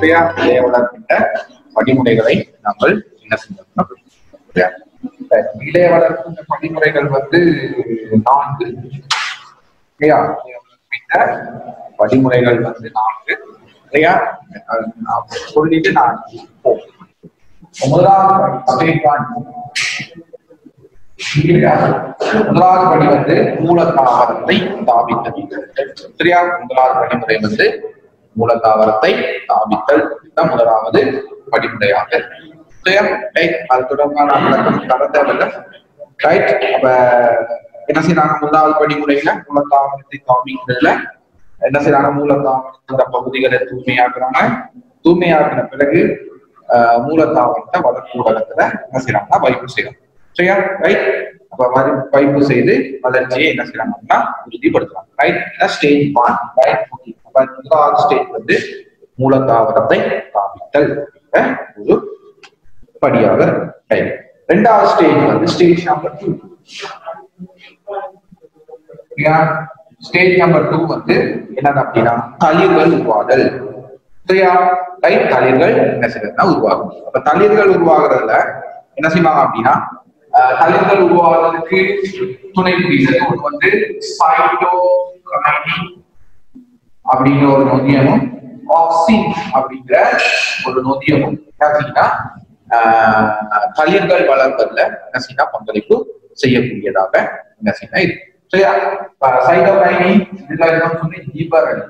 சரியா விளைய வளர்க்கின்ற வழிமுறைகளை நாங்கள் என்ன செஞ்சோம்னா சரியா சரி, இளைய வளர்க்கின்ற வழிமுறைகள் வந்து நான்கு சரியா இந்த வழிமுறைகள் வந்து நான்கு சரியா அது நான் சொல்லிட்டு நான் போம் முதலாவது ஸ்டேட் முதலாவது படி வந்து மூலத்தாவரத்தை ஸ்தாபித்தல் சரியா முதலாவது வழிமுறை வந்து மூலத்தாவரத்தை ஸ்தாபித்தல் இதுதான் முதலாவது படிமுறையாக இருக்கு. சரியா ரைட் அது தொடர்பான விளக்கம் தர தேவையில்லை ரைட் அப்ப என்ன செய்யறாங்க முதலாவது படிமுறையில மூலத்தாவரத்தை ஸ்தாபிக்கிறதுல என்ன செய்யறாங்க மூலத்தாவரத்தோட பகுதிகளை தூய்மையாக்குறாங்க தூய்மையாக்கின பிறகு ஆஹ், மூலத்தாவரத்தை வளர்ப்பு ஊடகத்துல என்ன செய்யறாங்கன்னா வைப்பு செய்யறாங்க சரியா ரைட் அப்ப வரி வைப்பு செய்து வளர்ச்சியை என்ன செய்யறாங்க அப்படின்னா உறுதிப்படுத்துறாங்க ரைட் ஸ்டேஜ் ஒன் ரைட் அப்ப முதலாவது ஸ்டேஜ் வந்து மூலத்தாவரத்தை ஸ்தாபித்தல் அப்படிங்கிற ஒரு படியாக ரைட் ரெண்டாவது ஸ்டேஜ் வந்து stage number two stage number two வந்து என்னது அப்படின்னா தளிர்கள் உருவாதல் சரியா ரைட் தளிர்கள் என்ன செய்யறதுன்னா உருவாகும் அப்ப தளிர்கள் உருவாகுறதுல என்ன செய்வாங்க அப்படின்னா அஹ், தளிர்கள் உருவாகுறதுக்கு துணை புரியுது ஒன்று வந்து சைட்டோ அப்படிங்கிற ஒரு நொதியமும் ஆக்சின் அப்படிங்கிற ஒரு நொதியமும் என்ன செய்யுன்னா ஆஹ், தளிர்கள் வளர்ப்பதுல என்ன செய்யா பங்களிப்பு செய்யக்கூடியதாக என்ன செய்யணும் இருக்கு சரியா சைட்டோகைனி இதுல இருக்கணும்னு சொல்லி ஜீபரலி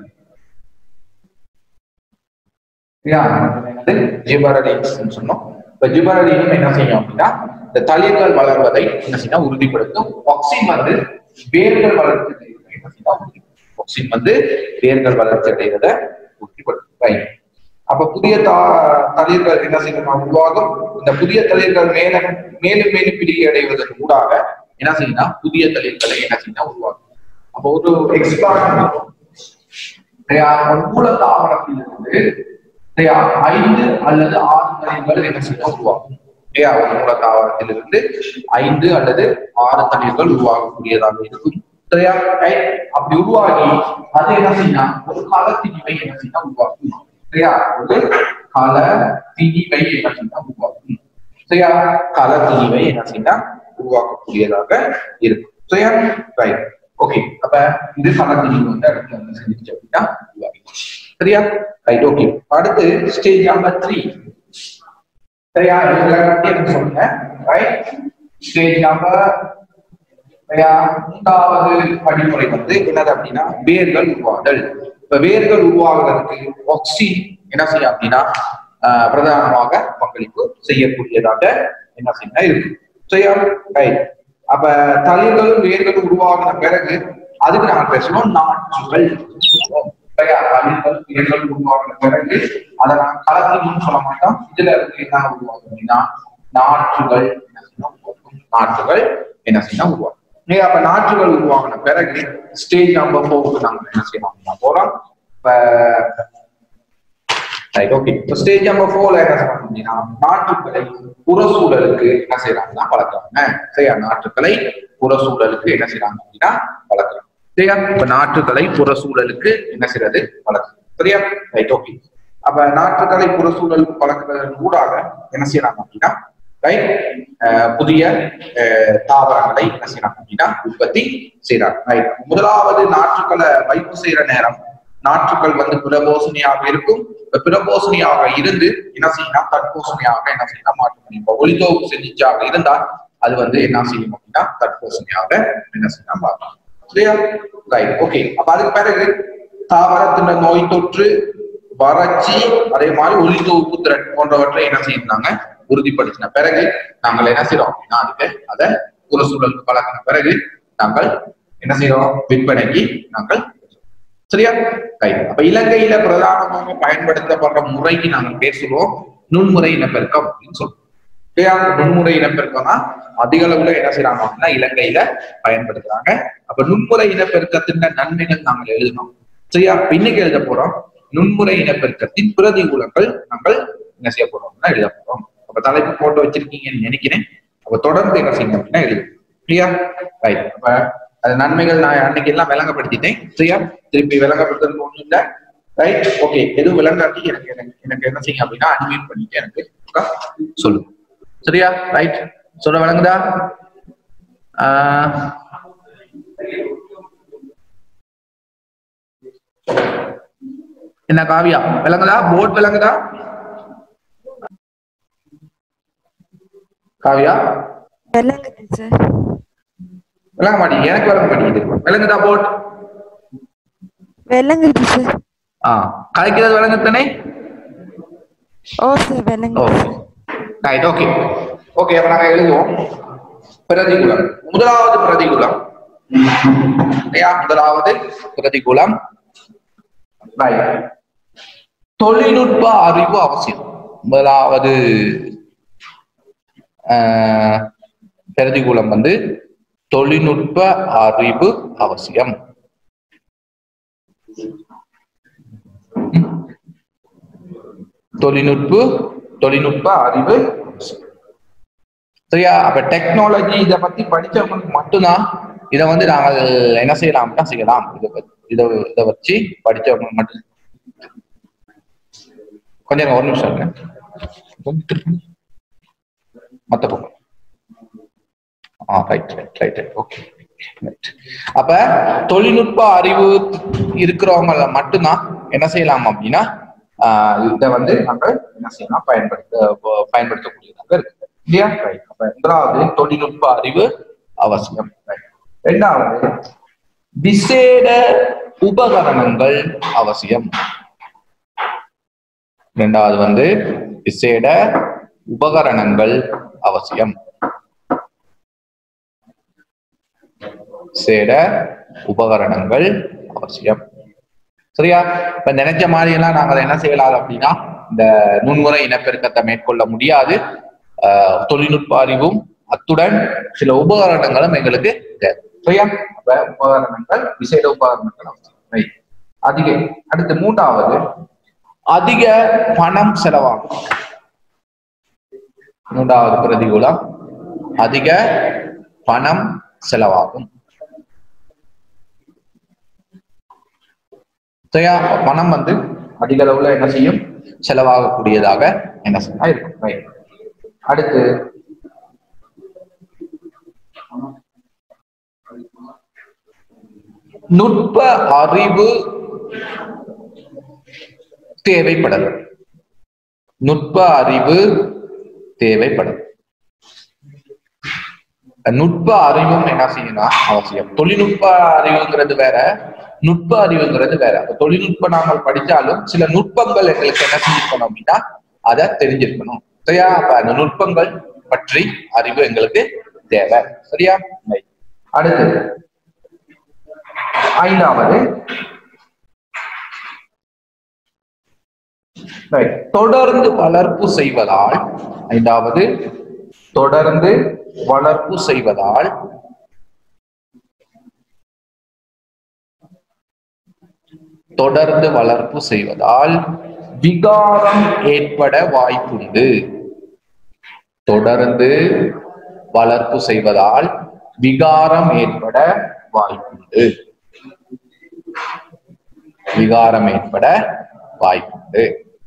சரியா என்னது ஜிபரலின்ஸ் சொன்னோம் இப்ப ஜிபரலினும் என்ன செய்யும் அப்படின்னா இந்த தளிர்கள் வளர்வதை என்ன செய்யணும் உறுதிப்படுத்தும் ஆக்சின் வந்து வேர்கள் வளர்ச்சி அடைவதை என்ன செய்யணும் உறுதிப்படுத்தும். ஆக்சின் வந்து வேர்கள் வளர்ச்சி அடைவதை உறுதிப்படுத்தும் Right. அப்ப புதிய தா தளிர்கள் என்ன செய்யணும் உருவாகும் இந்த புதிய தளிர்கள் மேல மேலும் மேலும் பிரிகை அடைவதன் ஊடாக என்ன செய்யணும் புதிய தளிர்களை என்ன செய்யணும் உருவாகும் அப்ப ஒரு எக்ஸ்பிளான் மூல தாவரத்திலிருந்து சரியா ஐந்து அல்லது ஆறு தளிர்கள் என்ன செய்யணும் உருவாகும் சரியா ஒரு மூல தாவரத்திலிருந்து ஐந்து அல்லது ஆறு தளிர்கள் உருவாகக்கூடியதாக இருக்கும் சரியா right? அப்படி உருவாகி அது என்ன செய்யணும் ஒரு காலத்திணிவை என்ன செய்யணும் உருவாக்கும் சரியா ஒரு கால திணிவை என்ன செய்யணும் உருவாக்கும் சரியா கால திணிவை என்ன செய்யணும் உருவாக்கக்கூடியதாக இருக்கும் சரியா ரைட் ஓகே அப்ப இது கால திணிவு வந்து அடுத்து வந்து செஞ்சிருச்சு அப்படின்னா உருவாகி சரியா ரைட் ஓகே அடுத்து ஸ்டேஜ் நம்பர் த்ரீ சரியா இதுல கட்டி எனக்கு சொல்லுங்க ரைட் ஸ்டேஜ் நம்பர் சரியா மூன்றாவது படிமுறை வந்து என்னது அப்படின்னா வேர்கள் உருவாதல் இப்ப வேர்கள் உருவாகுறதுக்கு ஆக்சின் என்ன செய்யும் அப்படின்னா ஆஹ், பிரதானமாக பங்களிப்பு செய்யக்கூடியதாக என்ன செய்யணும் இருக்கு சரியா ரைட் அப்ப தளிர்களும் வேர்களும் உருவாகின பிறகு அதுக்கு நாங்க பேசணும் நாற்றுகள் சொல்லுவோம். சரியா தளிர்கள் வேர்கள் உருவாகின பிறகு அதை நான் கலத்தின்னு சொல்ல மாட்டோம் இதுல இருக்கு என்ன உருவாகும் அப்படின்னா நாற்றுகள் என்ன செய்யணும் உருவாகும். நாற்றுகள் என்ன செய்யணும் உருவாகும் ஏன் அப்ப நாற்றுகள் உருவாகின பிறகு ஸ்டேஜ் நம்பர் ஃபோருக்கு நாங்க என்ன செய்யணும் அப்படின்னா போறோம் இப்ப ரைட் ஓகே இப்போ ஸ்டேஜ் நம்பர் ஃபோர்ல என்ன செய்யணும் அப்படின்னா நாற்றுக்களை புறசூழலுக்கு என்ன செய்யறாங்கன்னா வளர்க்குறாங்க சரியா நாற்றுக்களை புறசூழலுக்கு என்ன செய்யறாங்க அப்படின்னா வளர்க்குறாங்க சரியா இப்ப நாற்றுக்களை புறசூழலுக்கு என்ன செய்யறது வளர்க்குறது சரியா ரைட் ஓகே அப்ப நாற்றுக்களை புறசூழலுக்கு வளர்க்கறதன் ஊடாக என்ன செய்யறாங்க அப்படின்னா ரைட் புதிய அஹ், தாவரங்களை என்ன செய்யறாங்க அப்படின்னா உற்பத்தி செய்யறாங்க ரைட் முதலாவது நாற்றுக்களை வைப்பு செய்யற நேரம் நாற்றுக்கள் வந்து பிறபோசனையாக இருக்கும் இப்ப பிறபோசனையாக இருந்து என்ன செய்யணும் தற்போசனையாக என்ன செய்யணும் மாற்றம் இப்ப ஒளிதோப்பு செஞ்சிச்சாக இருந்தால் அது வந்து என்ன செய்யும் அப்படின்னா தற்போசனையாக என்ன செய்யணும் மாறும் சரியா ரைட் ஓகே அப்ப அதுக்கு பிறகு தாவரத்தின் நோய் தொற்று வறட்சி அதே மாதிரி ஒளிதோப்பு திறன் போன்றவற்றை என்ன செய்யறாங்க உறுதிப்படுத்தின பிறகு நாங்கள் என்ன செய்யறோம் அப்படின்னா அதுக்கு அதை புற சூழலுக்கு பழக்கின பிறகு நாங்கள் என்ன செய்யறோம் விற்பனைக்கு நாங்கள் சரியா ரைட் அப்ப இலங்கையில பிரதானமாக பயன்படுத்தப்படுற முறைக்கு நாங்கள் பேர் சொல்லுவோம் நுண்முறை இனப்பெருக்கம் அப்படின்னு சொல்றோம் சரியா நுண்முறை இனப்பெருக்கம்னா அதிக அளவுல என்ன செய்யறாங்க அப்படின்னா இலங்கையில பயன்படுத்துறாங்க அப்ப நுண்முறை இனப்பெருக்கத்தின் நன்மைகள் நாங்கள் எழுதணும் சரியா அப்ப இன்னைக்கு எழுத போறோம் நுண்முறை இனப்பெருக்கத்தின் பிரதிகூலங்கள் நாங்கள் என்ன செய்ய போறோம்னா எழுத போறோம் அப்ப தலைப்பு போட்டு வச்சிருக்கீங்கன்னு நினைக்கிறேன் அப்ப தொடர்ந்து என்ன செய்யணும் அப்படின்னா எழுது சரியா ரைட் அப்ப அது நன்மைகள் நான் அன்னைக்கு எல்லாம் விளங்கப்படுத்திட்டேன் சரியா திருப்பி விளங்கப்படுத்துறதுக்கு ஒண்ணும் இல்ல ரைட் ஓகே எதுவும் விளங்காட்டி எனக்கு எனக்கு எனக்கு என்ன செய்யுங்க அப்படின்னா அன்மியூட் பண்ணிட்டு எனக்கு okay? சொல்லுங்க சரியா ரைட் சொல்ல விளங்குதா ஆஹ் என்ன காவியா விளங்குதா போர்ட் விளங்குதா காவியா விளங்குது சார் விளங்க மாட்டேங்குது எனக்கு விளங்க மாட்டேங்குது விளங்குதா போர்ட் விளங்குது சார் ஆ கலைக்கிறது விளங்குத்தானே ஓ சார் விளங்குது okay sir right okay okay அப்ப நாங்க எழுதுவோம் பிரதிகூலம் முதலாவது பிரதிகூலம் இல்லையா முதலாவது பிரதிகூலம் Right. தொழில்நுட்ப அறிவு அவசியம் முதலாவது ஆஹ், பிரதிகூலம் வந்து தொழில்நுட்ப அறிவு அவசியம் தொழில்நுட்ப தொழில்நுட்ப அறிவு அவசியம். சரியா அப்ப டெக்னாலஜி இத பத்தி படிச்சவங்களுக்கு மட்டும்தான் இத வந்து நாங்கள் என்ன செய்யலாம்னா செய்யலாம் இத பத்தி- இத இத வச்சு படிச்சவங்க மட்டும் கொஞ்சம் இருங்க, ஒரு நிமிஷம் இருங்க. கொஞ்சம் திருப்பி. மத்த பக்கம் ஆ right right right okay right அப்ப தொழில்நுட்ப அறிவு இருக்கிறவங்கள மட்டும்தான் என்ன செய்யலாம் அப்படின்னா ஆஹ் இதை வந்து நம்ம என்ன செய்யலாம் பயன்படுத்த ப- பயன்படுத்தக்கூடியதாக இருக்கு இல்லையா ரைட் அப்ப முதலாவது தொழில்நுட்ப அறிவு அவசியம் Right. இரண்டாவது விசேட உபகரணங்கள் அவசியம் இரண்டாவது வந்து விசேட உபகரணங்கள் அவசியம் விசேட உபகரணங்கள் அவசியம் சரியா இப்ப நினைச்ச மாதிரி எல்லாம் நாங்கள் என்ன செய்யலாம் அப்படின்னா இந்த நுண்முறை இனப்பெருக்கத்தை மேற்கொள்ள முடியாது ஆஹ் தொழில்நுட்ப அறிவும் அத்துடன் சில உபகரணங்களும் எங்களுக்கு தேவை சரியா அப்ப உபகரணங்கள் விசேட உபகரணங்கள் அவசியம் Right. அதிக அடுத்து மூன்றாவது அதிக பணம் செலவாகும் மூன்றாவது பிரதிகூலம் அதிக பணம் செலவாகும் சரியா பணம் வந்து அதிக அளவுல என்ன செய்யும் செலவாகக்கூடியதாக என்ன செய்ய இருக்கும் Right. அடுத்து நுட்ப அறிவு தேவைப்படல் நுட்ப அறிவு தேவைப்படும் நுட்ப அறிவும் என்ன செய்யணும் அவசியம் தொழில்நுட்ப அறிவுங்கிறது வேற நுட்ப அறிவுங்கிறது வேற அப்ப தொழில்நுட்பம் நாங்கள் படிச்சாலும் சில நுட்பங்கள் எங்களுக்கு என்ன செஞ்சிருக்கணும் அப்படின்னா அதை தெரிஞ்சிருக்கணும் சரியா அப்ப அந்த நுட்பங்கள் பற்றி அறிவு எங்களுக்கு தேவை சரியா Right. அடுத்து ஐந்தாவது Right. தொடர்ந்து வளர்ப்பு செய்வதால் ஐந்தாவது தொடர்ந்து வளர்ப்பு செய்வதால் தொடர்ந்து வளர்ப்பு செய்வதால் விகாரம் ஏற்பட வாய்ப்புண்டு தொடர்ந்து வளர்ப்பு செய்வதால் விகாரம் ஏற்பட வாய்ப்புண்டு விகாரம் ஏற்பட வாய்ப்புண்டு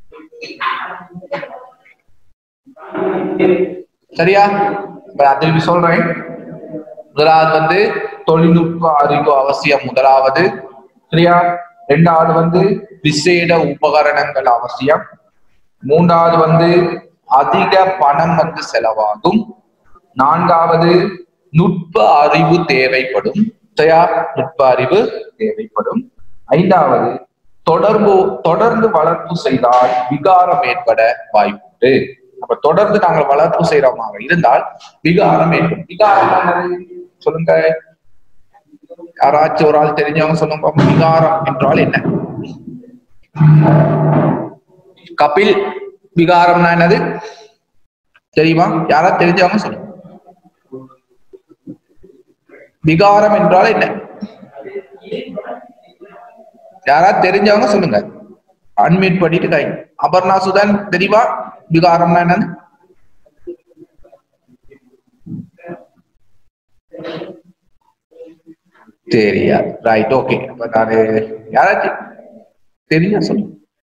சரியா இப்ப நான் திருப்பி சொல்றேன் முதலாவது வந்து தொழில்நுட்ப அறிவு அவசியம் முதலாவது சரியா இரண்டாவது வந்து விசேட உபகரணங்கள் அவசியம் மூன்றாவது வந்து அதிக பணம் வந்து செலவாகும் நான்காவது நுட்ப அறிவு தேவைப்படும் சரியா நுட்ப அறிவு தேவைப்படும் ஐந்தாவது தொடர்பு தொடர்ந்து வளர்ப்பு செய்தால் விகாரம் ஏற்பட வாய்ப்புண்டு அப்ப தொடர்ந்து நாங்கள் வளர்ப்பு செய்யறோமாக இருந்தால் விகாரம் ஏற்படும் விகாரம் என்னது? சொல்லுங்க யாராச்சும் ஒரு ஆள் தெரிஞ்சவங்க சொல்லுங்க பாப்போம். விகாரம் என்றால் என்ன கபில் விகாரம்னா என்னது தெரியுமா யாராவது தெரிஞ்சவங்க சொல்லுங்க விகாரம் என்றால் என்ன யாராவது தெரிஞ்சவங்க சொல்லுங்க அன்மியூட் பண்ணிட்டு கை அபர்ணா சுதன் தெரியுமா விகாரம்னா என்னன்னு தெரியாது ரைட் ஓகே அப்ப நானு யாராச்சும் தெரிஞ்சா சொல்லுங்க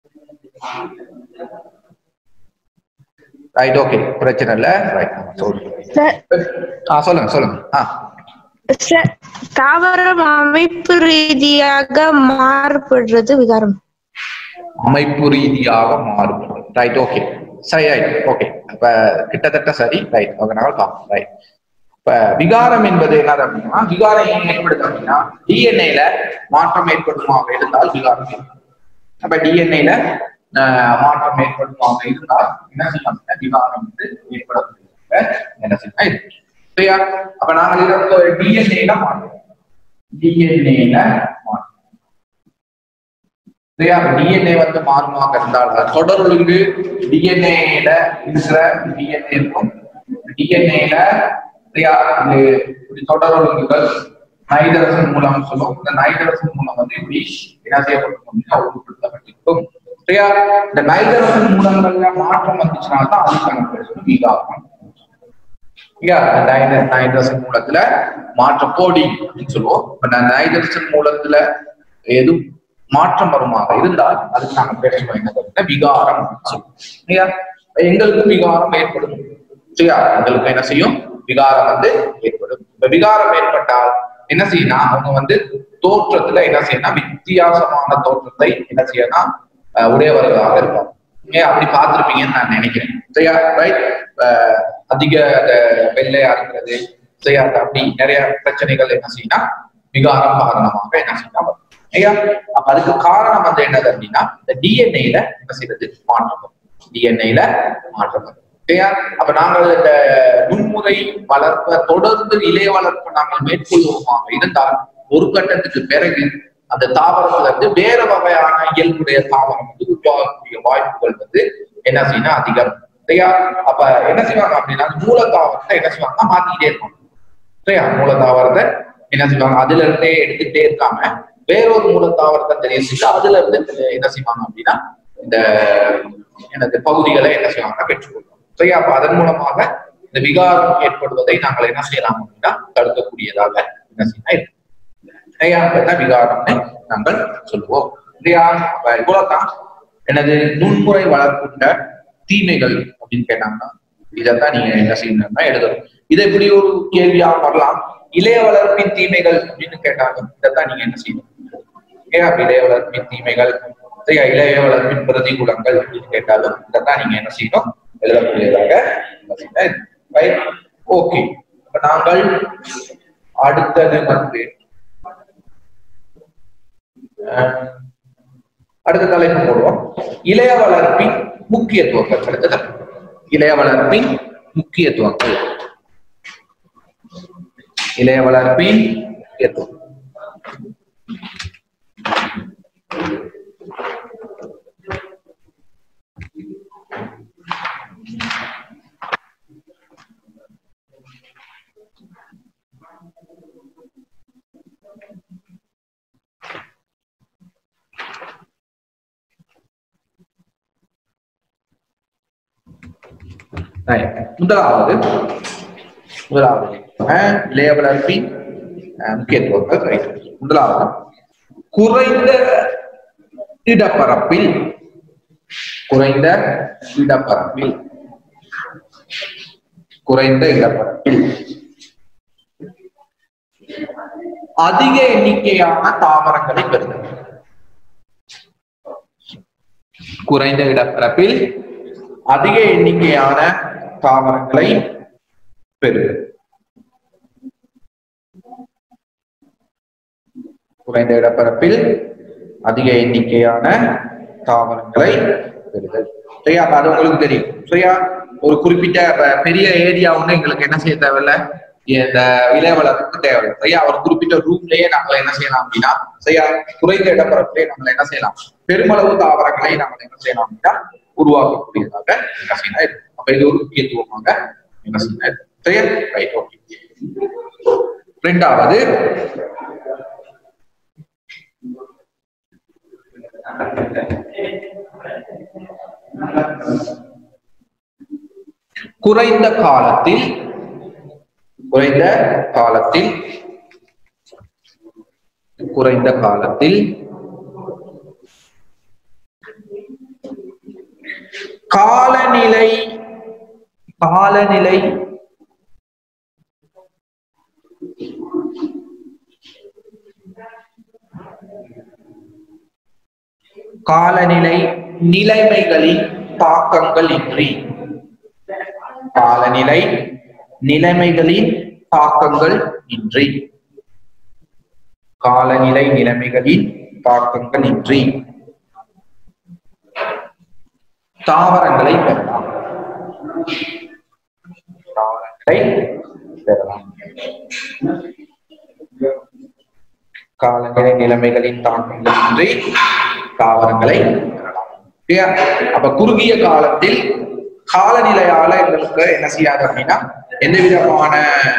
ரைட் ஓகே பிரச்சனை இல்ல ரைட் சொல்லுங்க சார் ஆ சொல்லுங்க சொல்லுங்க ஆ சார் தாவரம் அமைப்பு ரீதியாக மாறுபடுறது விகாரம் அமைப்பு ரீதியாக மாறுபடும் ரைட் ஓகே சரி ரைட் ஓகே அப்ப கிட்டத்தட்ட சரி ரைட் ஓகே நாங்கள் பார்ப்போம் ரைட் இப்ப விகாரம் என்பது என்னது அப்படின்னா விகாரம் ஏன் ஏற்படுது அப்படின்னா டிஎன்ஏல மாற்றம் ஏற்படுமாக இருந்தால் விகாரம் ஏற்படும். அப்ப டிஎன்ஏல மாற்றம் ஏற்படுமாக இருந்தால் என்ன செய்யலாம் விகாரம் வந்து ஏற்படக்கூடிய என்ன செய்யலாம் இருக்கு சரியா அப்ப நாங்கள் இதை டிஎன்ஏல மாற்றோம் டிஎன்ஏல மாற்றோம் சரியா டிஎன்ஏ வந்து மாறுமாக இருந்தால் அது தொடர் ஒழுங்கு டிஎன்ஏல இருக்கிற டிஎன்ஏ இருக்கும் டிஎன்ஏல சரியா இது இப்படி தொடர் ஒழுங்குகள் நைதரசன் மூலம் சொல்லுவோம் இந்த நைதரசன் மூலம் வந்து இப்படி என்ன செய்யப்படும் அப்படின்னா ஒழுங்குபடுத்தப்பட்டிருக்கும் சரியா இந்த நைதரசன் மூலங்கள்ல மாற்றம் வந்துச்சுன்னா தான் அதுக்கான பேர் சொல்லி விகாரம் நைட்ரசன் மூலத்துல மாற்ற போடி அப்படின்னு சொல்லுவோம் இப்ப நைட்ரசன் மூலத்துல எது மாற்றம் வருமாக இருந்தால் அதுக்கு நாங்க பேசுவோம் என்ன அப்படின்னா விகாரம் அப்படின்னு சொல்லுவோம் சரியா எங்களுக்கும் விகாரம் ஏற்படும் சரியா எங்களுக்கு என்ன செய்யும் விகாரம் வந்து ஏற்படும் இப்ப விகாரம் ஏற்பட்டால் என்ன செய்யணும் அவங்க வந்து தோற்றத்துல என்ன செய்யணும் வித்தியாசமான தோற்றத்தை என்ன செய்யணும் அஹ் உடையவர்களாக இருப்பாங்க ஏன் அப்படி பார்த்திருப்பீங்கன்னு நான் நினைக்கிறேன் சரியா ரைட் அதிக அந்த வெள்ளையா இருக்கிறது சரியா அந்த அப்படி நிறைய பிரச்சனைகள் என்ன செய்யணும் விகாரம் காரணமாக என்ன செய்யணும் வரும். ஐயா அப்ப அதுக்கு காரணம் வந்து என்னது அப்படின்னா இந்த டிஎன்ஏல என்ன செய்யறது மாற்றம் வரும் டிஎன்ஏல மாற்றம் வரும் சரியா அப்ப நாங்கள் இந்த நுண்முறை வளர்ப்ப தொடர்ந்து இளைய வளர்ப்பை நாங்கள் மேற்கொள்வோமாக இருந்தால் ஒரு கட்டத்துக்கு பிறகு அந்த தாவரத்துல இருந்து வேற வகையான இயல்புடைய தாவரம் வந்து உருவாகக்கூடிய வாய்ப்புகள் வந்து என்ன செய்யணும் அதிகம் சரியா அப்ப என்ன செய்வாங்க அப்படின்னா அந்த மூல தாவரத்தை என்ன செய்வாங்கன்னா மாத்திக்கிட்டே இருப்பாங்க சரியா மூல தாவரத்தை என்ன செய்வாங்க அதுல இருந்தே எடுத்துக்கிட்டே இருக்காம வேறொரு மூல தாவரத்தை தெரிவிச்சுட்டு அதுல இருந்து என்ன செய்வாங்க அப்படின்னா இந்த எனது பகுதிகளை என்ன செய்வாங்க பெற்றுக்கொள்வோம் சரியா அப்ப அதன் மூலமாக இந்த விகாரம் ஏற்படுவதை நாங்கள் என்ன செய்யலாம் அப்படின்னா தடுக்கக்கூடியதாக என்ன செய்யலாம் இருக்கு சரியா அப்பதான் விகாரம்னு நாங்கள் சொல்லுவோம் இல்லையா அப்ப இவ்வளவுதான் எனது நுண்முறை வளர்க்கின்ற தீமைகள் அப்படின்னு கேட்டாங்கன்னா இதைத்தான் நீங்க என்ன செய்யணும்னா எழுதணும் இது எப்படி ஒரு கேள்வியா வரலாம் இளைய வளர்ப்பின் தீமைகள் அப்படின்னு கேட்டாலும் இதைத்தான் நீங்க என்ன செய்யணும் ஏன் அப்ப இளைய வளர்ப்பின் தீமைகள் சரியா இளைய வளர்ப்பின் பிரதிகூலங்கள் அப்படின்னு கேட்டாலும் இதைத்தான் நீங்க என்ன செய்யணும் எழுதக்கூடியதாக ஓகே இப்ப நாங்கள் அடுத்தது வந்து அஹ், அடுத்த தலைப்பு போடுவோம் இளைய வளர்ப்பின் முக்கியத்துவங்கள் அடுத்த தலைப்பு இளைய வளர்ப்பின் முக்கியத்துவங்கள் இளைய வளர்ப்பின் முக்கியத்துவம் Right. முதலாவது முதலாவது அஹ், இளைய வளர்ப்பின் அஹ், முக்கியத்துவங்கள் right. முதலாவது குறைந்த இடப்பரப்பில் குறைந்த இடப்பரப்பில் குறைந்த இடப்பரப்பில் அதிக எண்ணிக்கையான தாவரங்களை பெறுதல் குறைந்த இடப்பரப்பில் அதிக எண்ணிக்கையான தாவரங்களை பெறுதல் குறைந்த இடப்பரப்பில் அதிக எண்ணிக்கையான தாவரங்களை பெறுதல் சரியா அப்ப அது உங்களுக்கு தெரியும் சரியா ஒரு குறிப்பிட்ட ப- பெரிய ஏரியா ஒண்ணு எங்களுக்கு என்ன செய்ய தேவையில்ல இந்த இளைய வளர்ப்புக்கு தேவை சரியா ஒரு குறிப்பிட்ட ரூம்லயே நாங்கள் என்ன செய்யலாம் அப்படின்னா சரியா குறைந்த இடப்பரப்பிலே நாங்கள் என்ன செய்யலாம் பெருமளவு தாவரங்களை நாங்கள் என்ன செய்யலாம் அப்படின்னா உருவாக்கக்கூடியதாக என்ன செய்யலாம் இருக்கு. அப்ப இது ஒரு முக்கியத்துவமாக என்ன செய்யலாம் இருக்கு. சரியா ரைட் ஓகே ரெண்டாவது குறைந்த காலத்தில் குறைந்த காலத்தில் குறைந்த காலத்தில் காலநிலை காலநிலை காலநிலை நிலைமைகளின் தாக்கங்கள் இன்றி காலநிலை நிலைமைகளின் தாக்கங்கள் இன்றி காலநிலை நிலைமைகளின் தாக்கங்கள் இன்றி தாவரங்களை பெறலாம் தாவரங்களை பெறலாம் காலநிலை நிலைமைகளின் தாக்கங்கள் இன்றி தாவரங்களை பெறலாம் சரியா? அப்ப குறுகிய காலத்தில் காலநிலையால எங்களுக்கு என்ன செய்யாது அப்படின்னா எந்த விதமான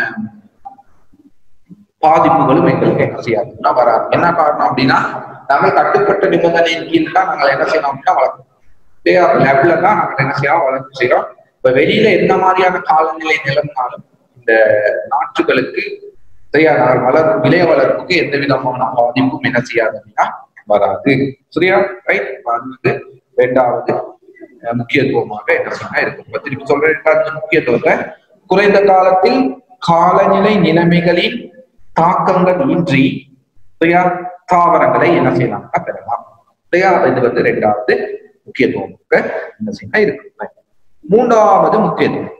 பாதிப்புகளும் எங்களுக்கு என்ன செய்யாதுன்னா வராது என்ன காரணம் அப்படின்னா நாங்கள் கட்டுப்பட்ட நிபந்தனையின் கீழ் தான் நாங்கள் என்ன செய்யணும் அப்படின்னா வளர்க்கணும் லெவல்ல தான் நாங்கள் என்ன செய்யறோம் வளர்ச்சி செய்யறோம் இப்ப வெளியில எந்த மாதிரியான காலநிலை நிலவினாலும் இந்த நாற்றுகளுக்கு சரியா நாங்கள் வளர் விளைய வளர்ப்புக்கு எந்த விதமான பாதிப்பும் என்ன செய்யாது அப்படின்னா வராது சரியா ரைட் வந்து இரண்டாவது அஹ், முக்கியத்துவமாக என்ன சொன்னா இருக்கு இப்ப திருப்பி சொல்றேன் இரண்டாவது முக்கியத்துவத்தை குறைந்த காலத்தில் காலநிலை நிலைமைகளின் தாக்கங்கள் இன்றி சரியா தாவரங்களை என்ன செய்யலாம்னா பெறலாம் சரியா இது வந்து ரெண்டாவது முக்கியத்துவமாக என்ன செய்யலாம் இருக்கு மூன்றாவது முக்கியத்துவம்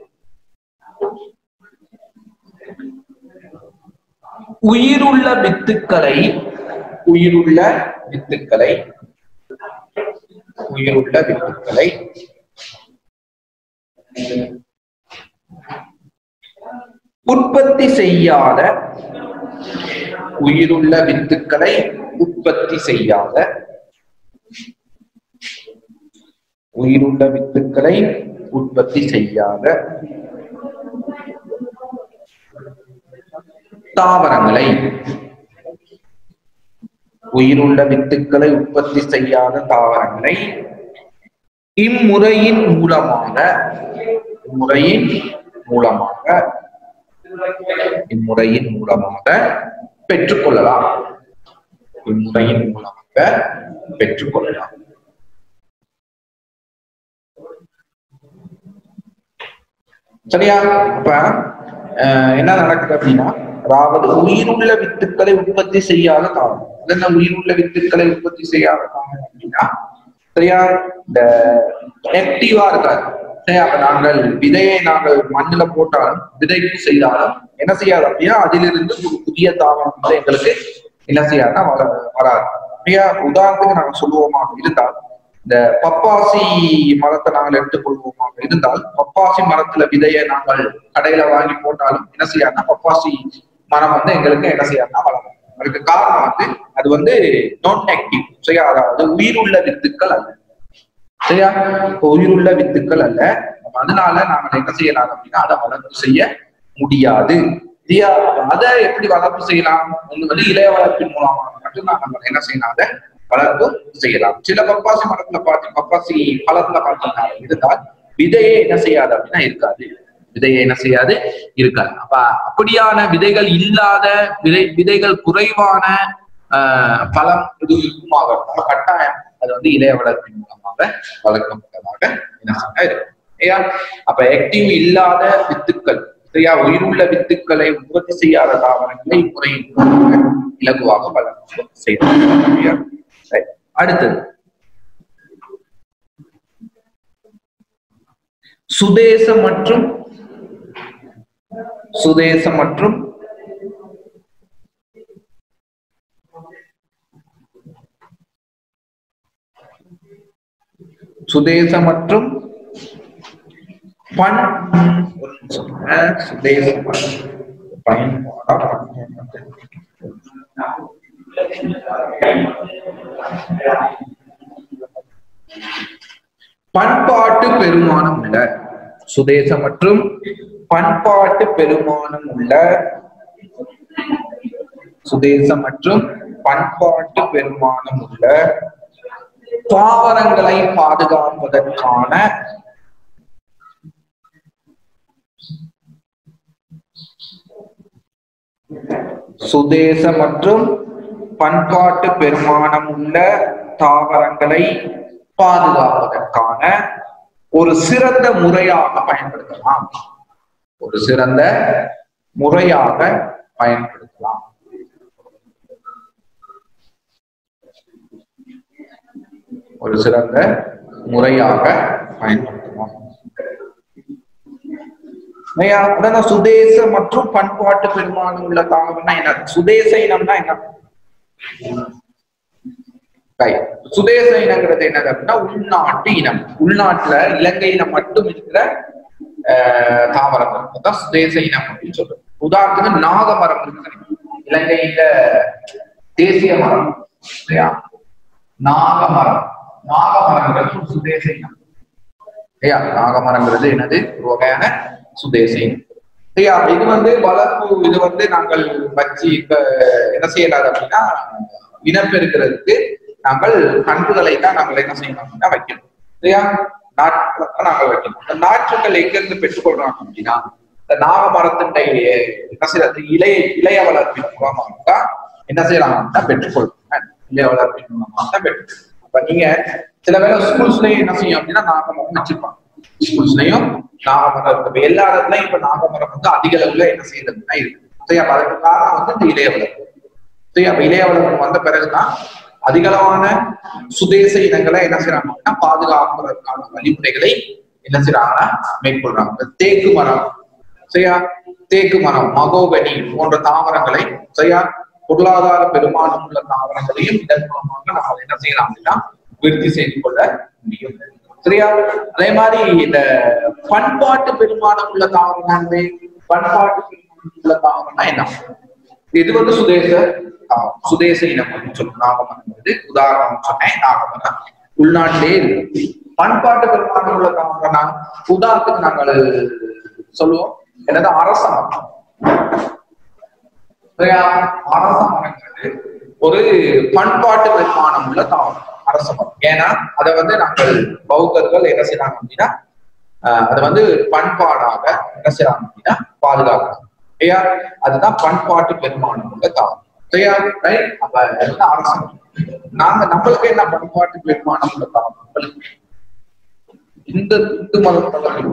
உயிருள்ள வித்துக்களை உயிருள்ள வித்துக்களை உயிருள்ள வித்துக்களை உற்பத்தி செய்யாத உயிருள்ள வித்துக்களை உற்பத்தி செய்யாத உயிருள்ள வித்துக்களை உற்பத்தி செய்யாத தாவரங்களை உயிருள்ள வித்துக்களை உற்பத்தி செய்யாத தாவரங்களை இம்முறையின் மூலமாக இம்முறையின் மூலமாக இம்முறையின் மூலமாக பெற்றுக்கொள்ளலாம் இம்முறையின் மூலமாக பெற்றுக்கொள்ளலாம் சரியா அப்ப அஹ், என்ன நடக்குது அப்படின்னா அதாவது உயிருள்ள வித்துக்களை உற்பத்தி செய்யாத தாவரம் அது என்ன உயிருள்ள வித்துக்களை உற்பத்தி செய்யாத தாவரம் அப்படின்னா சரியா இந்த ஆக்டிவா இருக்காது சரியா அப்ப நாங்கள் விதையை நாங்கள் மண்ணுல போட்டாலும் விதைப்பு செய்தாலும் என்ன செய்யாது அப்படின்னா அதிலிருந்து ஒரு புதிய தாவரம் வந்து எங்களுக்கு என்ன செய்யாதுன்னா வர வராது சரியா உதாரணத்துக்கு நாங்கள் சொல்லுவோமாக இருந்தால் இந்த பப்பாசி மரத்தை நாங்கள் எடுத்துக்கொள்வோமாக இருந்தால் பப்பாசி மரத்துல விதையை நாங்கள் கடையில வாங்கி போட்டாலும் என்ன செய்யாதுன்னா பப்பாசி மரம் வந்து எங்களுக்கு என்ன செய்யாதுன்னா வளரும் அதுக்கு காரணம் வந்து அது வந்து நான் ஆக்டிவ் சரியா அதாவது உயிருள்ள வித்துக்கள் அல்ல சரியா இப்ப உயிருள்ள வித்துக்கள் அல்ல அப்ப அதனால நாங்கள் என்ன செய்யலாம் அப்படின்னா அதை வளர்ப்பு செய்ய முடியாது சரியா அப்ப அதை எப்படி வளர்ப்பு செய்யலாம் ஒண்ணு வந்து இளைய வளர்ப்பின் மூலமாக மட்டும்தான் நம்ம என்ன செய்யலாம் அதை வளர்ப்பு செய்யலாம் சில பப்பாசி மரத்துல பார்த்து பப்பாசி பழத்துல பார்த்தீங்கன்னா இருந்தால் விதையே என்ன செய்யாது அப்படின்னா இருக்காது விதையை என்ன செய்யாது இருக்காது அப்ப அப்படியான விதைகள் இல்லாத விதை விதைகள் குறைவான ஆஹ் பழம் இது இருக்குமாக இருந்தால் கட்டாயம் அது வந்து இளைய வளர்ப்பின் மூலமாக வளர்க்கப்பட்டதாக என்ன சொன்னா இருக்கும் சரியா அப்ப ஆக்டிவ் இல்லாத வித்துக்கள் சரியா உயிருள்ள வித்துக்களை உற்பத்தி செய்யாத தாவரங்களை இம்முறையின் மூலமாக இலகுவாக வளர்ச்சி செய்யலாம் சரியா Right. அடுத்தது சுதேச மற்றும் சுதேச மற்றும் சுதேச மற்றும் பண் ஒரு நிமிஷம். அஹ், சுதேச மற்றும் பயன்பாடா பண்பாட்டு பெருமானம் உள்ள சுதேச மற்றும் பண்பாட்டு பெருமானம் உள்ள சுதேச மற்றும் பண்பாட்டு பெருமானம் உள்ள தாவரங்களை பாதுகாப்பதற்கான சுதேச மற்றும் பண்பாட்டு பெருமானம் உள்ள தாவரங்களை பாதுகாப்பதற்கான ஒரு சிறந்த முறையாக பயன்படுத்தலாம் ஒரு சிறந்த முறையாக பயன்படுத்தலாம் ஒரு சிறந்த முறையாக பயன்படுத்தலாம் ஐயா, அதான் சுதேச மற்றும் பண்பாட்டு பெரும்பாலும் உள்ள தாவரம்னா என்ன சுதேச இனம்னா என்ன Right. சுதேச இனங்கிறது என்னது அப்படின்னா உள்நாட்டு இனம் உள்நாட்டுல இலங்கையில மட்டும் இருக்கிற ஆஹ், தாவரங்கள் அதான் சுதேச இனம் அப்படின்னு சொல்றோம் உதாரணத்துக்கு நாகமரம் இருக்கு இலங்கையில தேசிய மரம் இல்லையா நாகமரம் நாகமரங்கிறது ஒரு சுதேச இனம் ஐயா நாகமரங்கிறது என்னது ஒரு வகையான சுதேச இனம் ஐயா இது வந்து வளர்ப்பு இது வந்து நாங்கள் வச்சு இப்ப என்ன செய்யலாது அப்படின்னா இனப்பெருக்கிறதுக்கு நாங்கள் கன்றுகளை தான் நாங்கள் என்ன செய்யணும் அப்படின்னா வைக்கணும் இல்லையா நாற்றுகளை தான் நாங்கள் வைக்கணும் அந்த நாற்றுகள் எங்க இருந்து பெற்றுக்கொள்றாங்க அப்படின்னா இந்த நாகமரத்தினுடைய என்ன செய்யறது இளைய இளைய வளர்ப்பின் மூலமாக தான் என்ன செய்யலாம் அப்படின்னா பெற்றுக்கொள்றாங்க இளைய வளர்ப்பின் மூலமாக தான் பெற்றுக்கொள்றாங்க அப்ப நீங்க சில வேளை ஸ்கூல்ஸ்லயும் என்ன செய்யும் அப்படின்னா நாகமரம் வச்சிருப்பாங்க ஸ்கூல்ஸ்லயும் நாகமரம் இருக்கு இப்ப எல்லா இடத்துலயும் இப்ப நாகமரம் வந்து அதிக அளவுல என்ன செய்யுது அப்படின்னா இருக்கு சரி அப்ப அதுக்கு காரணம் வந்து இந்த இளைய வளர்ப்பு சரி அப்ப இளைய வளர்ப்பு வந்த பிறகுதான் அதிகளவான சுதேச இனங்களை என்ன செய்யறாங்க அப்படின்னா பாதுகாக்கிறதுக்கான வழிமுறைகளை என்ன செய்யறாங்கன்னா மேற்கொள்றாங்க இந்த தேக்கு மரம் சரியா தேக்கு மரம் மகோகனி போன்ற தாவரங்களை சரியா பொருளாதார பெருமானம் உள்ள தாவரங்களையும் இதன் மூலமாக நம்ம என்ன செய்யலாம் அப்படின்னா விருத்தி செய்து கொள்ள முடியும் சரியா அதே மாதிரி இந்த பண்பாட்டு பெருமானம் உள்ள தாவரங்கள் பண்பாட்டு பெருமானம் உள்ள தாவரம்னா என்ன இது வந்து சுதேச தாவரம். சுதேச இனம் அப்படின்னு சொல்லுவோம் நாகமரம் வந்து உதாரணம் சொன்னேன் நாகமரம் உள்நாட்டிலே இருக்கு பண்பாட்டு பெருமானம் உள்ள தாவரம்னா உதாரணத்துக்கு நாங்கள் சொல்லுவோம் என்னது அரச மரம் சரியா? அரச மரங்கிறது ஒரு பண்பாட்டு பெருமானம் உள்ள தாவரம் அரச மரம் ஏன்னா அதை வந்து நாங்கள் பௌத்தர்கள் என்ன செய்யறாங்க அப்படின்னா ஆஹ் அதை வந்து பண்பாடாக என்ன செய்யறாங்க அப்படின்னா பாதுகாக்கிறாங்க சரியா அதுதான் பண்பாட்டு பெருமானம் உள்ள தாவரம் சரியா ரைட் அப்ப அதுதான் அரச மரம் நாங்க நம்மளுக்கு என்ன பண்பாட்டு பெருமானம் உள்ள தாவரம் நம்மளுக்கு இந்த இந்து மதத்தவர்கள்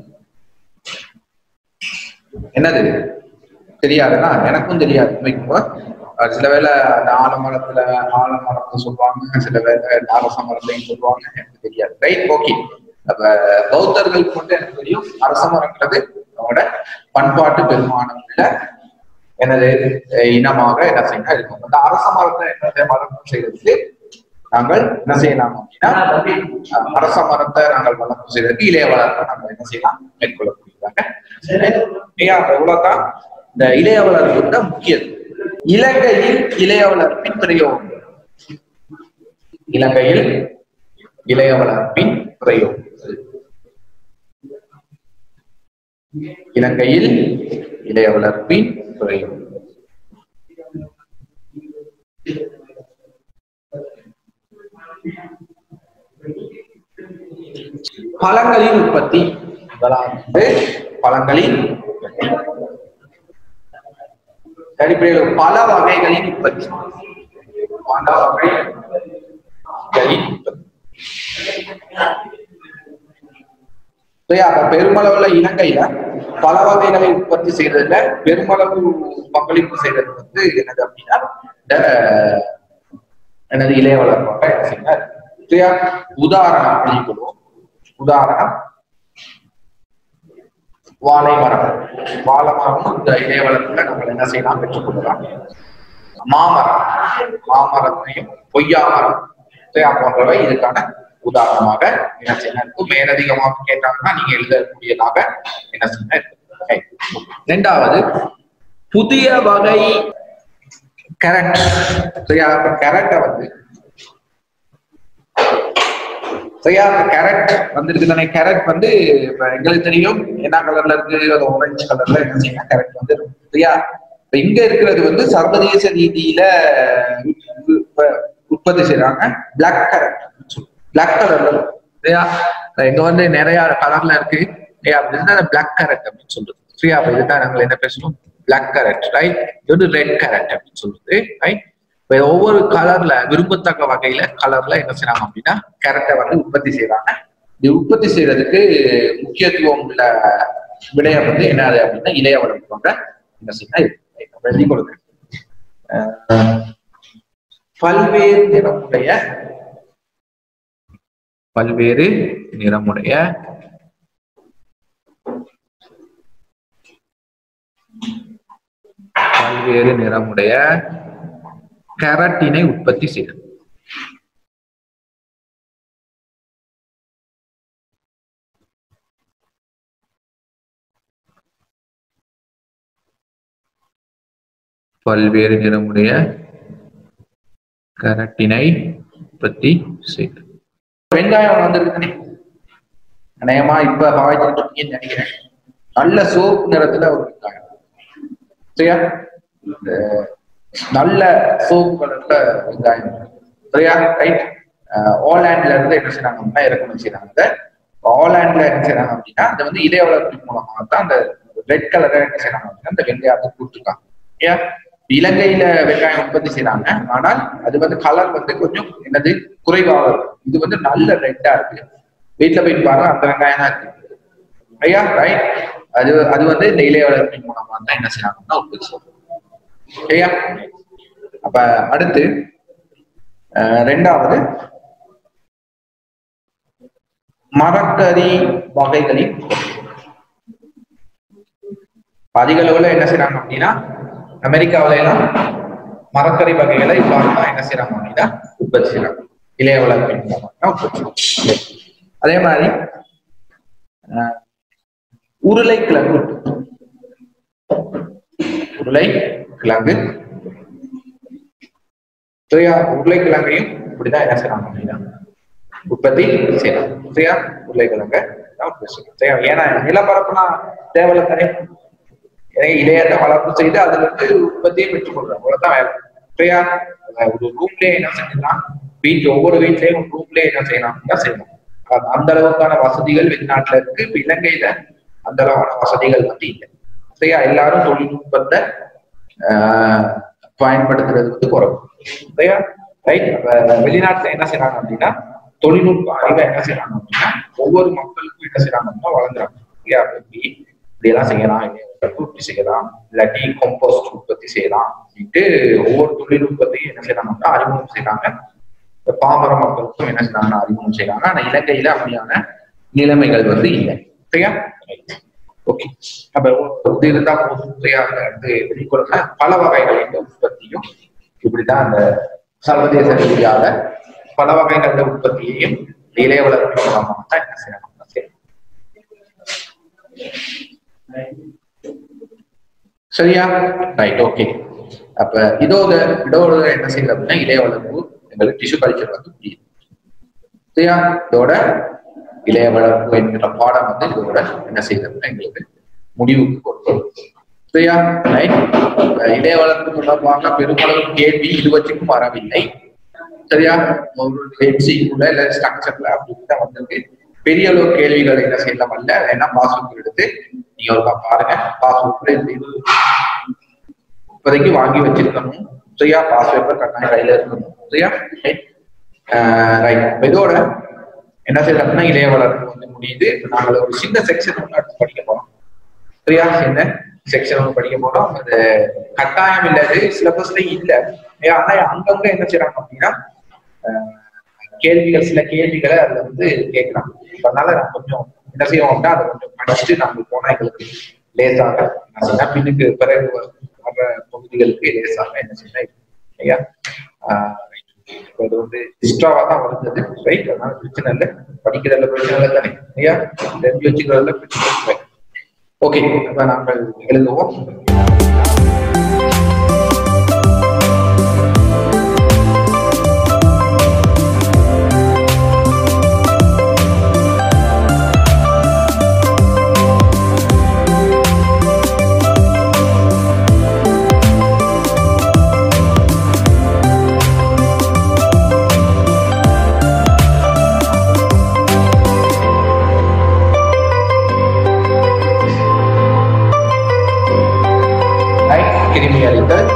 என்னது தெரியாதுன்னா எனக்கும் தெரியாது உண்மைக்கு அஹ் சில வேளை அந்த ஆலமரத்துல ஆலமரத்தை சொல்லுவாங்க சில வேளை அரச மரத்தையும் சொல்லுவாங்க எனக்கு தெரியாது ரைட் ஓகே அப்ப பௌத்தர்களுக்கு மட்டும் எனக்கு தெரியும் அரச மரங்கிறது அவங்களோட பண்பாட்டு பெருமானம் உள்ள எனது அஹ் இனமாக என்ன செய்யணும் இருக்கும் அந்த அரச மரத்தை என்ன வளர்ப்பு செய்யறதுக்கு நாங்கள் என்ன செய்யலாம் அப்படின்னா அஹ் அரச மரத்தை நாங்கள் வளர்ப்பு செய்யறதுக்கு இளைய வளர்ப்பை நாங்கள் என்ன செய்யலாம் மேற்கொள்ளக்கூடியதாக ஐயா இவ்வளவுதான் இந்த இளைய வளர்ப்பு தான் முக்கியம் இலங்கையில் இளைய வளர்ப்பின் பிரயோகம் இலங்கையில் இளைய வளர்ப்பின் பிரயோகம் இலங்கையில் இளைய வளர்ப்பின் பிரயோகம் பழங்களின் உற்பத்தி முதலாவது பழங்களின் உற்பத்தி அடிப்படையில் பல வகைகளின் உற்பத்தி பல வகைகளின் உற்பத்தி சரியா, அப்ப பெருமளவுல இலங்கையில பல வகைகளை உற்பத்தி செய்யறதுல பெருமளவு பங்களிப்பு செய்யறது வந்து என்னது அப்படின்னா இந்த எனது இளைய வளர்ப்பாக என்ன செய்யறாரு சரியா உதாரணம் வெளிக்கொள்வோம் உதாரணம் வாழை மரம் வாழை மரமும் இந்த இளைய வளர்ப்புல நம்ம என்ன செய்யலாம் பெற்றுக்கொள்ளலாம் மாமரம் மாமரத்தையும் பொய்யா மரம் சரியா போன்றவை இதுக்கான உதாரணமாக என்ன செய்யலாம் இருக்கும் மேலதிகமாக கேட்டாங்கன்னா நீங்க எழுதக்கூடியதாக என்ன செய்யலாம் இருக்கும் Okay. இரண்டாவது புதிய வகை கேரட் சரியா கேரட்டை வந்து சரியா கேரட் வந்திருக்கு தானே கேரட் வந்து இப்ப எங்களுக்கு தெரியும் என்ன கலர்ல இருக்கு அது ஆரஞ்சு கலர்ல என்ன செய்யலாம் கேரட் வந்து இருக்கும். சரியா இப்ப இங்க இருக்கிறது வந்து சர்வதேச ரீதியில உ- உ- உற்பத்தி செய்யறாங்க பிளாக் கேரட் பிளாக் கலர்ல சரியா இங்க வந்து நிறைய கலர்ல இருக்கு சரியா அப்படின்னு பிளாக் கேரட் அப்படின்னு சொல்றது சரியா அப்ப இதுதான் நாங்கள் என்ன பேசணும் பிளாக் கேரட் ரைட் இது வந்து ரெட் கேரட் அப்படின்னு சொல்றது ரைட் இப்ப ஒவ்வொரு கலர்ல விரும்பத்தக்க வகையில கலர்ல என்ன செய்யறாங்க அப்படின்னா கேரட்டை வந்து உற்பத்தி செய்யறாங்க இது உற்பத்தி செய்யறதுக்கு முக்கியத்துவம் உள்ள விடயம் வந்து என்னது அப்படின்னா இளைய வளர்ப்பு போன்ற என்ன செய்யணும் எழுதி கொடுங்க அஹ், பல்வேறு நிறமுடைய பல்வேறு நிறமுடைய பல்வேறு நிறமுடைய கரட்டினை உற்பத்தி செய்தது பல்வேறு நிறமுடைய கரட்டினை உற்பத்தி செய்தது வெங்காயம் வந்திருக்குனே அநேகமா இப்ப பாய்ச்சிட்டு இருக்கீங்கன்னு நினைக்கிறேன் நல்ல சோப்பு நிறத்துல ஒரு வெங்காயம் சரியா இந்த நல்ல சோப்பு கலர்ல வெங்காயம் சரியா ரைட் ஓலாண்ட்ல இருந்து என்ன செய்றாங்க அப்படின்னா இறக்குமதி செய்றாங்க ஓலாண்ட்ல என்ன செய்றாங்க அப்படின்னா அது வந்து இதய வளர்ப்பு மூலமாக தான் அந்த ரெட் கலரை என்ன செய்றாங்க அப்படின்னா அந்த வெங்காயத்தை கொடுத்துருக்காங்க ஏன் இலங்கையில வெங்காயம் உற்பத்தி செய்றாங்க ஆனால் அது வந்து கலர் வந்து கொஞ்சம் என்னது குறைவாக இருக்கும் இது வந்து நல்ல ரெட்டா இருக்கு வீட்டுல போய் பாருங்க அந்த வெங்காயம் தான் இருக்கு ஐயா ரைட் அது அது வந்து இந்த இளைய வளர்ப்பின் மூலமா தான் என்ன செய்யறாங்கன்னா உற்பத்தி செய்யணும் ஐயா அப்ப அடுத்து அஹ், ரெண்டாவது மரக்கறி வகைகளின் அதிக அளவுல என்ன செய்றாங்க அப்படின்னா அமெரிக்காவில எல்லாம் மரக்கறி வகைகளை இவ்வாறு தான் என்ன செய்றாங்க அப்படின்னா உற்பத்தி செய்றாங்க இளைய வளர்ப்பின் மூலமா தான் உற்பத்தி செய்றாங்க. அதே மாதிரி அஹ், உருளைக்கிழங்கு உற்பத்தி. உருளைக்கிழங்கு சரியா உருளைக்கிழங்கையும் இப்படிதான் என்ன செய்றாங்க அப்படின்னா உற்பத்தி செய்யலாம் சரியா உருளைக்கிழங்க தான் உற்பத்தி செய்யலாம் சரியா ஏன்னா நிலப்பரப்புனா தேவையில்ல தானே எனவே இளையத்தை வளர்ப்பு செய்து அதுல இருந்து உற்பத்தியை பெற்றுக் கொள்றோம் அவ்வளவுதான் வேலை சரியா அஹ் ஒரு ரூம்லயே என்ன செஞ்சிடலாம் வீட்டு ஒவ்வொரு வீட்லயும் ஒரு ரூம்லயே என்ன செய்யலாம் அப்படின்னா செய்யலாம் அது அந்த அளவுக்கான வசதிகள் வெளிநாட்டுல இருக்கு இப்ப இலங்கையில அந்த அளவான வசதிகள் வந்து இல்லை சரியா எல்லாரும் தொழில்நுட்பத்தை ஆஹ் பயன்படுத்துறது வந்து குறைவு சரியா ரைட் அப்ப வெளிநாட்டுல என்ன செய்றாங்க அப்படின்னா தொழில்நுட்ப அறிவை என்ன செய்றாங்க அப்படின்னா ஒவ்வொரு மக்களுக்கும் என்ன செய்றாங்க அப்படின்னா வழங்குறாங்க சரியா இப்படி இப்படி எல்லாம் செய்யலாம் இளையவர்களுக்கு இப்படி செய்யலாம் இல்லாட்டி கம்போஸ்ட் உற்பத்தி செய்யலாம் அப்படின்ட்டு ஒவ்வொரு தொழில்நுட்பத்தையும் என்ன செய்யறாங்க அப்படின்னா அறிமுகம் செய்யறாங்க இந்த பாமர மக்களுக்கும் என்ன செய்யறாங்கன்னா அறிமுகம் செய்யறாங்க ஆனா இலங்கையில அப்படியான நிலைமைகள் வந்து இல்லை சரியா ஓகே அப்ப இது இருந்தா போதும் சரியா அந்த வந்து வெளிக்கொள்ள பல வகைகளின் உற்பத்தியும் இப்படிதான் அந்த சர்வதேச ரீதியாக பல வகைகள உற்பத்தியையும் இளைய வளர்ப்பு மூலமாக தான் என்ன செய்யணும் செய்யணும். சரியா ரைட் ஓகே அப்ப இதோட இதோட என்ன செய்யுது அப்படின்னா இளைய வளர்ப்பு எங்களுக்கு டிஷ்யூ கல்ச்சர் வந்து முடியுது சரியா இதோட இளைய வளர்ப்பு என்கிற பாடம் வந்து இதோட என்ன செய்யுது அப்படின்னா எங்களுக்கு முடிவுக்கு கொண்டு வரும். சரியா ரைட் இளைய வளர்ப்பு தொடர்பான பெருமளவு கேள்வி இது வச்சுக்கும் வரவில்லை சரியா ஒரு ஹெச்சிக்குள்ள இல்ல ஸ்ட்ரக்சர்ல அப்படின்னு தான் வந்திருக்கு பெரிய அளவு கேள்விகள் என்ன செய்யலாம் அல்ல ஏன்னா பாஸ்புக் எடுத்து நீங்க ஒரு பாருங்க பாஸ்புக்ல இந்த இது இப்போதைக்கு வாங்கி வச்சிருக்கணும் சரியா பாஸ் பேப்பர் கட்டாயம் கையில இருக்கணும் சரியா ரைட் இதோட என்ன செய்யலாம்னா இளைய வளர்ப்பு வந்து முடியுது இப்ப நாங்கள் ஒரு சின்ன செக்ஷன் ஒன்று அடுத்து படிக்க போறோம் சரியா என்ன செக்ஷன் ஒன்று படிக்க போறோம் அது கட்டாயம் இல்லாது சிலபஸ்ல இல்ல ஏ, ஆனா அங்கங்க என்ன செய்யறாங்க அப்படின்னா அஹ், கேள்விகள் சில கேள்விகளை அதுல வந்து கேட்கறாங்க இப்ப அதனால நான் கொஞ்சம் என்ன செய்வோம் அப்படின்னா அதை கொஞ்சம் படிச்சுட்டு நாங்க போனா எங்களுக்கு லேசாக என்ன செய்யலாம் பின்னுக்கு பிறகு வ- வர்ற பகுதிகளுக்கு லேசாக என்ன செய்யலாம் ஐயா ஆஹ் right. இப்ப இது வந்து எக்ஸ்ட்ராவா தான் வருது ரைட் அதனால பிரச்சனை இல்லை படிக்கிறதுல பிரச்சனை இல்லை தானே ஐயா தெரிஞ்சு வச்சுக்கிறதுல பிரச்சனை இல்லை ஓகே அப்ப நாங்கள் எழுதுவோம் ரைட் கிருமி அழித்தல்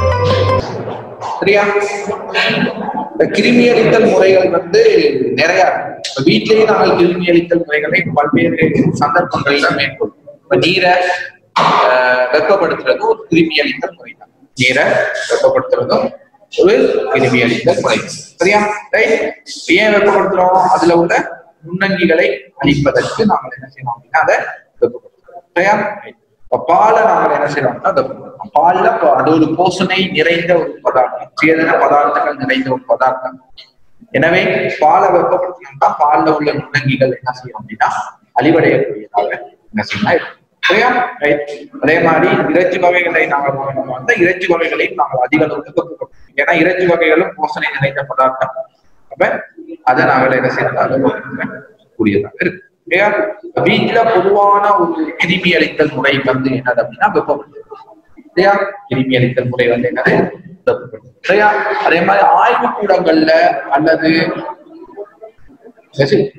சரியா இந்த கிருமி அழித்தல் முறைகள் வந்து நிறைய இருக்கு. வீட்டிலேயே நாங்கள் கிருமி அளித்தல் முறைகளை பல்வேறு சந்தர்ப்பங்கள்ல மேற்கொள்வோம் இப்ப நீரை ஆஹ், வெப்பப்படுத்துறது ஒரு கிருமி அளித்தல் முறை தான் நீரை வெப்பப்படுத்துறதும் ஒரு கிருமி அளித்தல் முறை சரியா ரைட் ஏன் வெப்பப்படுத்துறோம் அதுல உள்ள நுண்ணங்கிகளை அழிப்பதற்கு நாங்கள் என்ன செய்யணும் அப்படின்னா அதை வெப்பப்படுத்துறோம் சரியா Right. இப்ப பாலை நாங்கள் என்ன செய்யறோம்னா வெப்பப்படுத்துறோம் பால்ல ப- அது ஒரு போசனை நிறைந்த ஒரு பதார்த்தம் சேதன பதார்த்தங்கள் நிறைந்த ஒரு பதார்த்தம் எனவே பாலை வெப்பப்படுத்தணும்னா பால்ல உள்ள நுண்ணங்கிகள் என்ன செய்யும் அப்படின்னா அழிவடையக்கூடியதாக என்ன செய்யணும் இருக்கும். சரியா ரைட் அதே மாதிரி இறைச்சி வகைகளை நாங்கள் வாங்கினோம் வந்தா இறைச்சி வகைகளையும் நாங்கள் அதிக அளவுக்கு வெப்பப்படுத்தணும் ஏன்னா இறைச்சி வகைகளும் போசனை நிறைந்த பதார்த்தம் அப்ப அதை நாங்கள் என்ன செய்யணும் கூடியதாக இருக்கு சரியா வீட்டுல பொதுவான ஒரு கிருமி அளித்தல் முறை வந்து என்னது அப்படின்னா வெப்பப்படுத்தும் சரியா கிருமி அளித்தல் முறை வந்து என்னது வெப்பப்படுத்தும் சரியா அதே மாதிரி ஆய்வு கூடங்கள்ல அல்லது சரி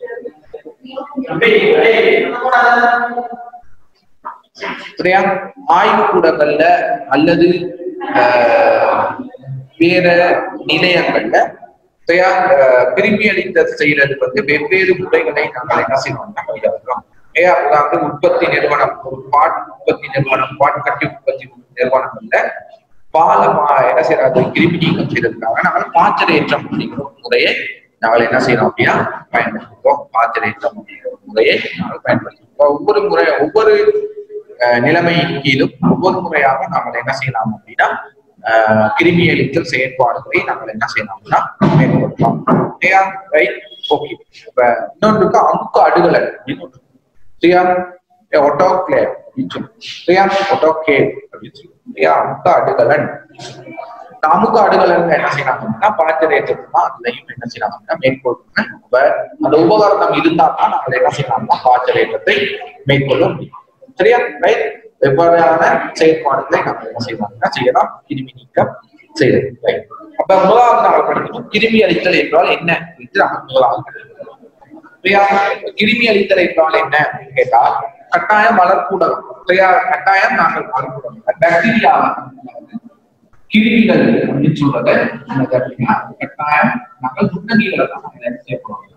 சரியா ஆய்வு கூடங்கள்ல அல்லது ஆஹ், வேற நிலையங்கள்ல சரியா ஆஹ், கிருமி அளித்தல் செய்யறது வந்து வெவ்வேறு முறைகளை நாங்கள் என்ன செய்யணும்னா கையாளுறோம் ஏன் அதாவது உற்பத்தி நிறுவனம் ஒரு பாட் உற்பத்தி நிறுவனம் பாட் கட்டி உற்பத்தி நிறுவனங்கள்ல பால பா- என்ன செய்யறது கிருமி நீக்கம் செய்யறதுக்காக நாங்கள் பாய்ச்சலேற்றம் அப்படிங்கிற ஒரு முறையை நாங்கள் என்ன செய்யறோம் அப்படின்னா பயன்படுத்துகிறோம் பாய்ச்சலேற்றம் அப்படிங்கிற ஒரு முறையை நாங்கள் பயன்படுத்துகிறோம் ஒவ்வொரு முறை ஒவ்வொரு அஹ், நிலைமையின் கீழும் ஒவ்வொரு முறையாக நாங்கள் என்ன செய்யலாம் அப்படின்னா அஹ், கிருமி அழித்தல் செயற்பாடுகளை நாங்கள் என்ன செய்யலாம்னா மேற்கொள்ளலாம் சரியா ரைட் ஓகே இப்ப இன்னொன்றுக்கு அமுக்கு அடுகலன் அப்படின்னு ஒன்று இருக்கு. சரியா ஒட்டோக்ளேவ் அப்படின்னு சொல்லி சரியா ஒட்டோகேவ் அப்படின்னு சொல்லி சரியா அமுக்க அடுகலன் இந்த அமுக்க அடுகலன் என்ன செய்யலாம் அப்படின்னா பாய்ச்சலேற்றத்துனா அதுலயும் என்ன செய்யலாம் அப்படின்னா மேற்கொள்ளுங்க அப்ப அந்த உபகரணம் இருந்தா தான் நாங்கள் என்ன செய்யலாம்னா பாய்ச்சலேற்றத்தை மேற்கொள்ள முடியும் சரியா ரைட் வெவ்வேறான செயற்பாடுகளை நம்ம என்ன செய்யலாம்னா செய்யலாம் கிருமி நீக்கம் செய்யறது ரைட் அப்ப முதலாவது நாங்கள் படிக்கணும் கிருமி அளித்தல் என்றால் என்ன என்று நாங்கள் முதலாவது படிக்கணும். சரியா கிருமி அளித்தல் என்றால் என்ன அப்படின்னு கேட்டால் கட்டாயம் வளர்க்கூடலாம் சரியா கட்டாயம் நாங்கள் வளர்க்கூடலாம் பாக்டீரியா கிருமிகள் அப்படின்னு சொல்றது என்னது அப்படின்னா கட்டாயம் நாங்கள் நுண்ணங்கிகளை தான் நாங்கள் என்ன செய்ய போறோம்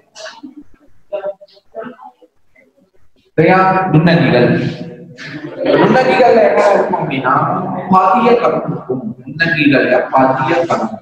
சரியா நுண்ணங்கிகள் நுண்ணங்கிகள்ல என்ன இருக்கும் அப்படின்னா பதிய கலம் இருக்கும் நுண்ணங்கிகள்ல பதிய கலம்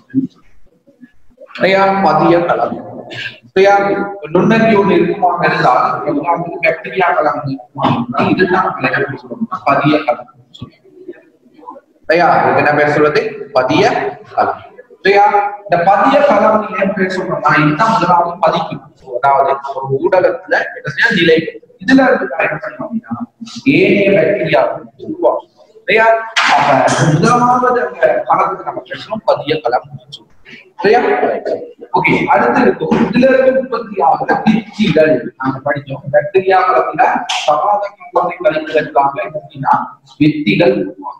சரியா பதிய கலம் சரியா நுண்ணங்கி ஒண்ணு இருக்குமாக இருந்தால் உதாரணத்துக்கு பாக்டீரியா கலம் இருக்குமா இருந்தால் இதுதான் நம்ம என்ன சொல்றோம்னா பதிய கலம் சொல்லுவோம் சரியா இதுக்கு என்ன பேர் சொல்றது பதிய கலம் சரியா இந்த பதிய கலம் நீங்க என்ன பேர் சொல்றோம்னா இதுதான் முதலாவது பதிக்கும் அதாவது ஒரு ஊடகத்துல என்ன செய்ய நிலை இதுல இருந்து என்ன பண்ணணும் அப்படின்னா ஏனைய பாக்டீரியா உருவாகும் சரியா அப்ப முதலாவது அந்த கலத்துக்கு நம்ம பேசணும் பதிய கலம் அப்படின்னு சொல்லுவோம். சரியா ஓகே அடுத்து இருக்கும் இதுல இருந்து உற்பத்தி ஆகிற பிச்சிகள் நாங்க படிச்சோம் பாக்டீரியா கலத்துல சகாதங்களை கழிக்கிறதுக்காக எப்படின்னா வித்திகள் உருவாகும்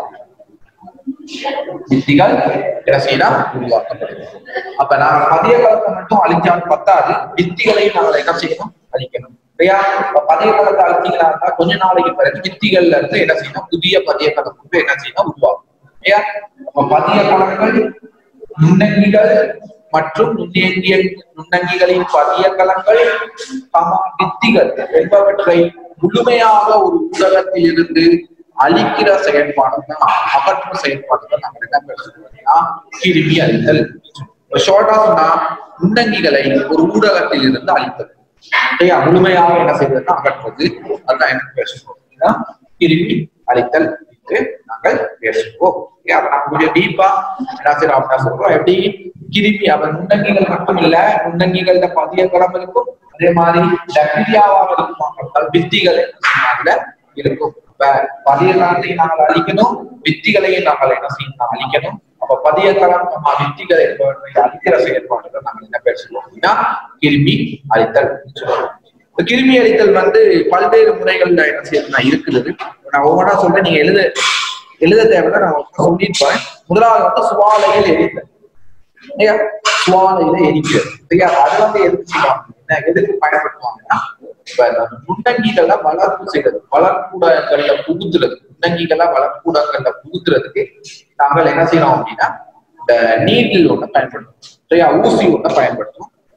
வித்திகள் என்ன செய்யலாம் உருவாக்கப்படுது அப்ப நாங்க பதிய காலத்தை மட்டும் அழிச்சாலும் பத்தாது வித்திகளையும் நாங்கள் என்ன செய்யணும் அழிக்கணும் சரியா இப்ப பதிய காலத்தை அழிச்சிங்களா இருந்தா கொஞ்ச நாளைக்கு பிறகு வித்திகள்ல இருந்து என்ன செய்யணும் புதிய பதிய காலம் வந்து என்ன செய்யணும் உருவாகும் சரியா அப்ப பதிய காலங்கள் நுண்ணங்கிகள் மற்றும் நுண்ணங்கிய நுண்ணங்கிகளின் பதிய கலங்கள் சம வித்திகள் என்பவற்றை முழுமையாக ஒரு ஊடகத்தில் இருந்து அழிக்கிற செயற்பாடு தான் அகற்றும் செயற்பாடு தான் நம்ம என்ன பேசுறோம்னா கிருமி அழித்தல் ஷார்ட்டா சொன்னா நுண்ணங்கிகளை ஒரு ஊடகத்தில் இருந்து அழித்தல் சரியா முழுமையாக என்ன செய்வதுன்னா அகற்றுவது அதுதான் என்ன பேசுறோம் அப்படின்னா கிருமி அழித்தல் என்று நாங்கள் பேசுவோம் Okay, அப்ப நாங்க கொஞ்சம் டீப்பா என்ன செய்யறோம் அப்படின்னா சொல்றோம் எப்படி கிருமி அவன் நுண்ணங்கிகள் மட்டும் இல்ல நுண்ணங்கிகள பதிய களம் இருக்கும் அதே மாதிரி பாக்டீரியாவாக இருக்கும் வித்திகள் என்ன செய்யறாங்க இருக்கும் இப்ப பதிய களத்தை நாங்கள் அழிக்கணும் வித்திகளையும் நாங்கள் என்ன செய்யணும் அழிக்கணும் அப்ப பதிய களம் நம்ம வித்திகளை என்பவற்றை அழிக்கிற செயற்பாடுகள் நாங்கள் என்ன பேசுவோம் அப்படின்னா கிருமி அழித்தல் அப்படின்னு சொல்லுவோம் இந்த கிருமி அழித்தல் வந்து பல்வேறு முறைகள்ல என்ன செய்யணும்னா இருக்குது நான் ஒவ்வொன்றா சொல்றேன் நீங்க எழுத எழுத தேவையில்ல நான் ஒவ்வொன்றா சொல்லியிருப்பேன் முதலாவது வந்து சுவாலையில் எரித்தல் இல்லையா சுவாலையில எரிக்கிறது சரியா அது வந்து எதுக்கு செய்வாங்க என்ன எதுக்கு பயன்படுத்துவாங்கன்னா இப்ப இந்த நுண்ணங்கிகளை வளர்ப்பு செய்யறது வளர்க்கூடங்கள்ல புகுத்துறது நுண்ணங்கிகளை வளர்க்கூடங்கள்ல புகுத்துறதுக்கு நாங்கள் என்ன செய்யறோம் அப்படின்னா இந்த நீட்டில் ஒண்ணு பயன்படுத்தும் சரியா ஊசி ஒண்ணு பயன்படுத்தும்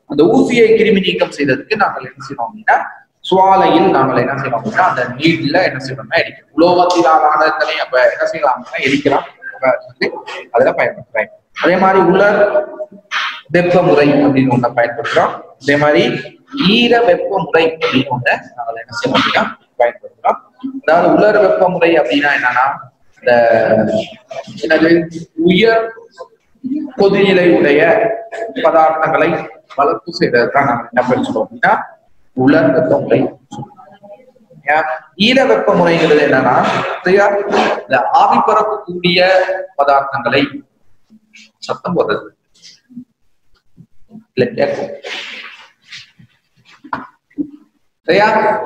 அந்த ஊசியை கிருமி நீக்கம் செய்ததுக்கு நாங்கள் என்ன செய்யறோம் அப்படின்னா சுவாலையில் நாங்கள் என்ன செய்யறோம் அப்படின்னா அந்த நீட்ல என்ன செய்யறோம்னா எரிக்கிறோம் உலோகத்தினால் ஆனதனை அப்ப என்ன செய்யலாம் அப்படின்னா எரிக்கலாம் அப்ப வந்து அதுல பயன்படுத்துறேன் அதே மாதிரி உலர் வெப்ப முறை அப்படின்னு ஒண்ண பயன்படுத்துறோம் அதே மாதிரி ஈர வெப்ப முறை அப்படின்னு ஒண்ண நாங்கள் என்ன செய்யறோம் அப்படின்னா பயன்படுத்துறோம் அதாவது உலர் வெப்ப முறை அப்படின்னா என்னன்னா இந்த என்னது உயர் கொதிநிலை உடைய பதார்த்தங்களை வளர்ப்பு செய்யறதுதான் நாங்க என்ன படிச்சிட்டோம் அப்படின்னா உலர் வெப்ப முறை ஏன்? ஈர வெப்ப முறைங்கிறது என்னன்னா சரியா இந்த ஆவி பரப்பக்கூடிய பதார்த்தங்களை சத்தம் போடுறது இல்ல கேட்கும் சரியா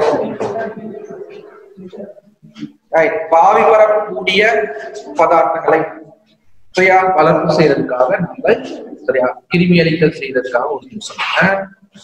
Right. பாவி பரப்பக்கூடிய பதார்த்தங்களை சரியா வளர்ப்பு செய்யறதுக்காக நாங்கள் சரியா கிருமி அழித்தல் செய்யறதுக்காக ஒரு நிமிஷம் அஹ்,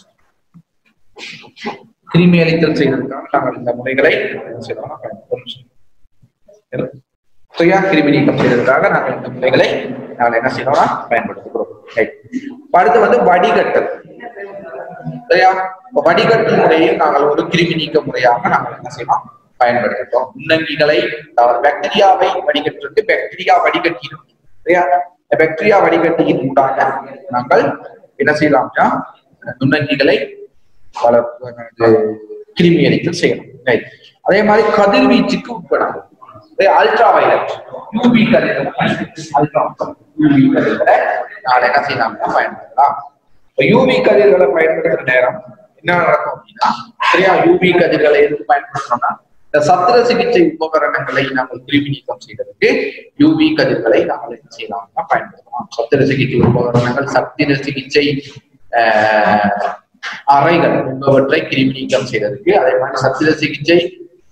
கிருமி அழித்தல் செய்யறதுக்காக நாங்கள் இந்த முறைகளை என்ன செய்யறோம்னா பயன்படுத்துறோம். ஒரு நிமிஷம். சரியா கிருமி நீக்கம் செய்யறதுக்காக நாங்கள் இந்த முறைகளை நாங்கள் என்ன செய்யறோம்னா பயன்படுத்துகிறோம் Right. இப்ப அடுத்து வந்து வடிகட்டல் சரியா இப்ப வடிகட்டல் முறையில் நாங்கள் ஒரு கிருமி நீக்க முறையாக நாங்கள் என்ன செய்யலாம் பயன்படுத்துகிறோம் நுண்ணங்கிகளை அதாவது பாக்டீரியாவை வடிகட்டுறதுக்கு பாக்டீரியா வடிகட்டிடும் சரியா இந்த பாக்டீரியா வடிகட்டியின் ஊடாக நாங்கள் என்ன செய்யலாம்னா நுண்ணங்கிகளை வளர்ப்பு கிருமி அழித்தல் செய்யணும் Right. அதே மாதிரி கதிர்வீச்சுக்கு உட்படாது அல்ட்ரா வயலட் யூவி கதிர்களை அல்ட்ரா யூவி கதிர்களை நாங்கள் என்ன செய்யலாம்னா பயன்படுத்தலாம் இப்ப யூவி கதிர்களை பயன்படுத்துற நேரம் என்ன நடக்கும் அப்படின்னா சரியா யூவி கதிர்களை எதுக்கு பயன்படுத்துறோம்னா இந்த சத்திர சிகிச்சை உபகரணங்களை நாங்கள் கிருமி நீக்கம் செய்வதற்கு யூவி கதிர்களை நாங்கள் என்ன செய்யலாம்னா பயன்படுத்தலாம் சத்திர சிகிச்சை உபகரணங்கள் சத்திர சிகிச்சை ஆஹ், அறைகள் என்பவற்றை கிருமி நீக்கம் செய்வதற்கு அதே மாதிரி சத்திர சிகிச்சை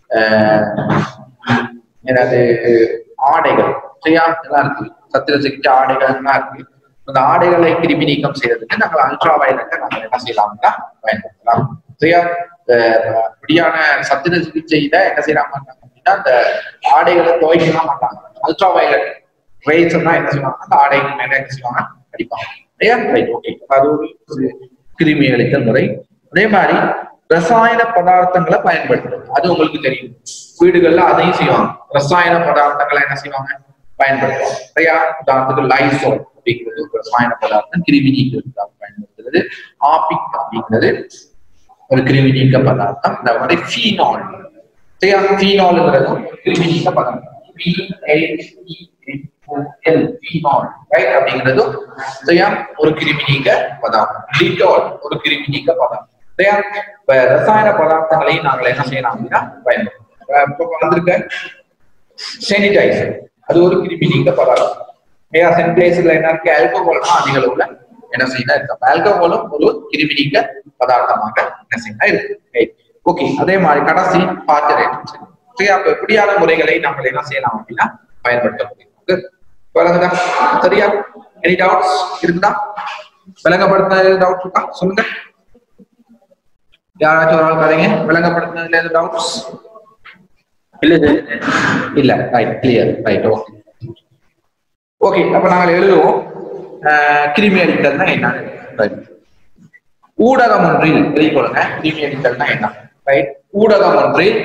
ஆஹ், எனது ஆடைகள் சரியா எல்லாம் இருக்கு சத்திர சிகிச்சை ஆடைகள் எல்லாம் இருக்கு அந்த ஆடைகளை கிருமி நீக்கம் செய்யறதுக்கு நாங்கள் அல்ட்ரா வயலட்டை நாங்கள் என்ன செய்யலாம்னா பயன்படுத்தலாம் சரியா அஹ் அப்படியான சத்திர சிகிச்சையில என்ன செய்யலாம் மாட்டாங்க அப்படின்னா அந்த ஆடைகளை துவைக்கலாம் மாட்டாங்க அல்ட்ரா வயலட் ரேஸ் தான் என்ன செய்வாங்க அந்த ஆடைகள் மேல என்ன செய்வாங்க அடிப்பாங்க சரியா ரைட் ஓகே அது ஒரு கிருமி அழித்தல் முறை அதே மாதிரி ரசாயன பதார்த்தங்களை பயன்படுத்துறது அது உங்களுக்கு தெரியும் வீடுகள்ல அதையும் செய்வாங்க ரசாயன பதார்த்தங்களை என்ன செய்வாங்க பயன்படுத்துவாங்க சரியா உதாரணத்துக்கு லைசோல் அப்படிங்கிறது ஒரு ரசாயன பதார்த்தம் கிருமி நீக்கிறதுக்காக பயன்படுத்துறது ஆபிக் அப்படிங்கிறது ஒரு கிருமி நீக்க பதார்த்தம் இந்த மாதிரி ஃபீனால் சரியா ஃபீனால்ங்கிறதும் கிருமி நீக்க பதார்த்தம் P-H-E-N-O-L, phenol, right? அப்படிங்கிறதும் சரியா ஒரு கிருமி நீக்க பதார்த்தம் டிட்டால் ஒரு கிருமி நீக்க பதார்த்தம் சரியா இப்ப ரசாயன பதார்த்தங்களையும் நாங்கள் என்ன செய்யலாம் அப்படின்னா பயன்படுத்தலாம் இப்ப வந்திருக்க சானிடைசர் அது ஒரு கிருமி நீக்க பதார்த்தம் ஏன் சானிடைசர்ல என்ன இருக்கு ஆல்கோஹால் தான் அதிக அளவுல என்ன செய்யணும் இருக்கு ஆல்கோஹாலும் ஒரு கிருமி நீக்க பதார்த்தமாக என்ன செய்யணும் இருக்கு ஓகே அதே மாதிரி கடைசி பாத்திரேட் சரியா அப்ப இப்படியான முறைகளை நம்ம என்ன செய்யலாம் அப்படின்னா பயன்படுத்த முடியும் Good. விளங்குதா சரியா எனி டவுட்ஸ் இருக்குதா விளங்கப்படுத்தின டவுட் இருக்கா சொல்லுங்க யாராச்சும் ஒரு ஆள் கதைங்க விளங்கப்படுத்தினதுல எதுவும் டவுட்ஸ் இல்ல சார் இல்ல right clear right okay okay அப்ப நாங்கள் எழுதுவோம் அஹ், கிருமி அடித்தல்னா என்ன ரைட் ஊடகம் ஒன்றில் எழுதி கொள்ளுங்க கிருமி அடித்தல்னா என்ன ரைட் ஊடகம் ஒன்றில்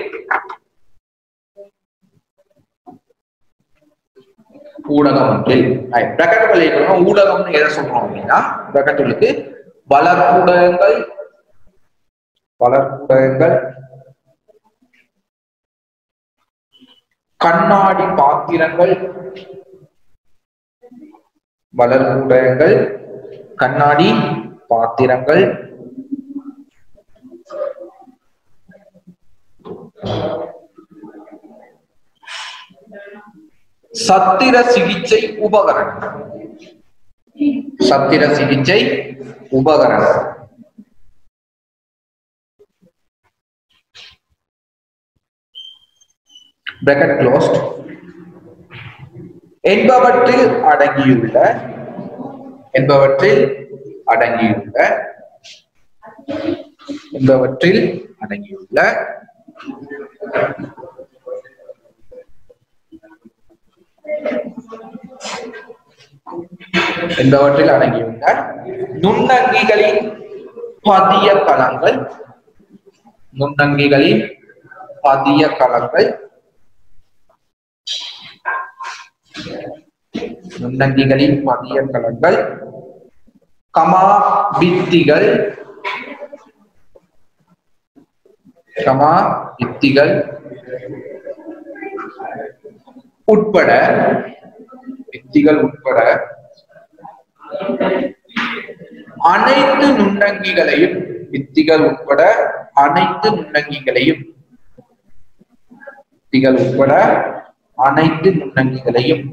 ஊடகம் ஒன்றில் பிரகட் எழுதிக்கணும் ஊடகம்னு எதை சொல்றோம் அப்படின்னா பிரகட்டுகளுக்கு வளர்ப்பூடகங்கள் வளர்ப்பூடகங்கள் கண்ணாடி பாத்திரங்கள் வளர்ப்புடங்கள் கண்ணாடி பாத்திரங்கள் சத்திர சிகிச்சை உபகரணம் சத்திர சிகிச்சை உபகரணம் bracket closed என்பவற்றில் அடங்கியுள்ள என்பவற்றில் அடங்கியுள்ள என்பவற்றில் அடங்கியுள்ள என்பவற்றில் அடங்கியுள்ள நுண்ணங்கிகளின் பதிய களங்கள் நுண்ணங்கிகளின் பதிய களங்கள் நுண்ணங்கிகளின் பதிய களங்கள் கமா பித்திகள் கமா பித்திகள் உட்பட பித்திகள் உட்பட அனைத்து நுண்ணங்கிகளையும் வித்திகள் உட்பட அனைத்து நுண்ணங்கிகளையும் வித்திகள் உட்பட அனைத்து நுண்ணங்கிகளையும்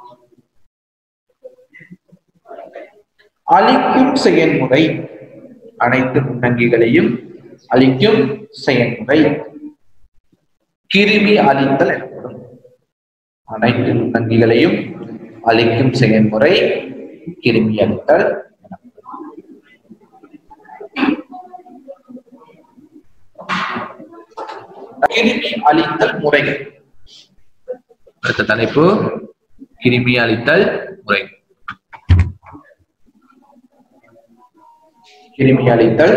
அழிக்கும் செயல்முறை அனைத்து நுண்ணங்கிகளையும் அழிக்கும் செயல்முறை கிருமி அழித்தல் எனப்படும் அனைத்து நுண்ணங்கிகளையும் அழிக்கும் செயல்முறை கிருமி அழித்தல் கிருமி அழித்தல் முறைகள் அடுத்த தலைப்பு கிருமி அழித்தல் முறை கிருமி அழித்தல்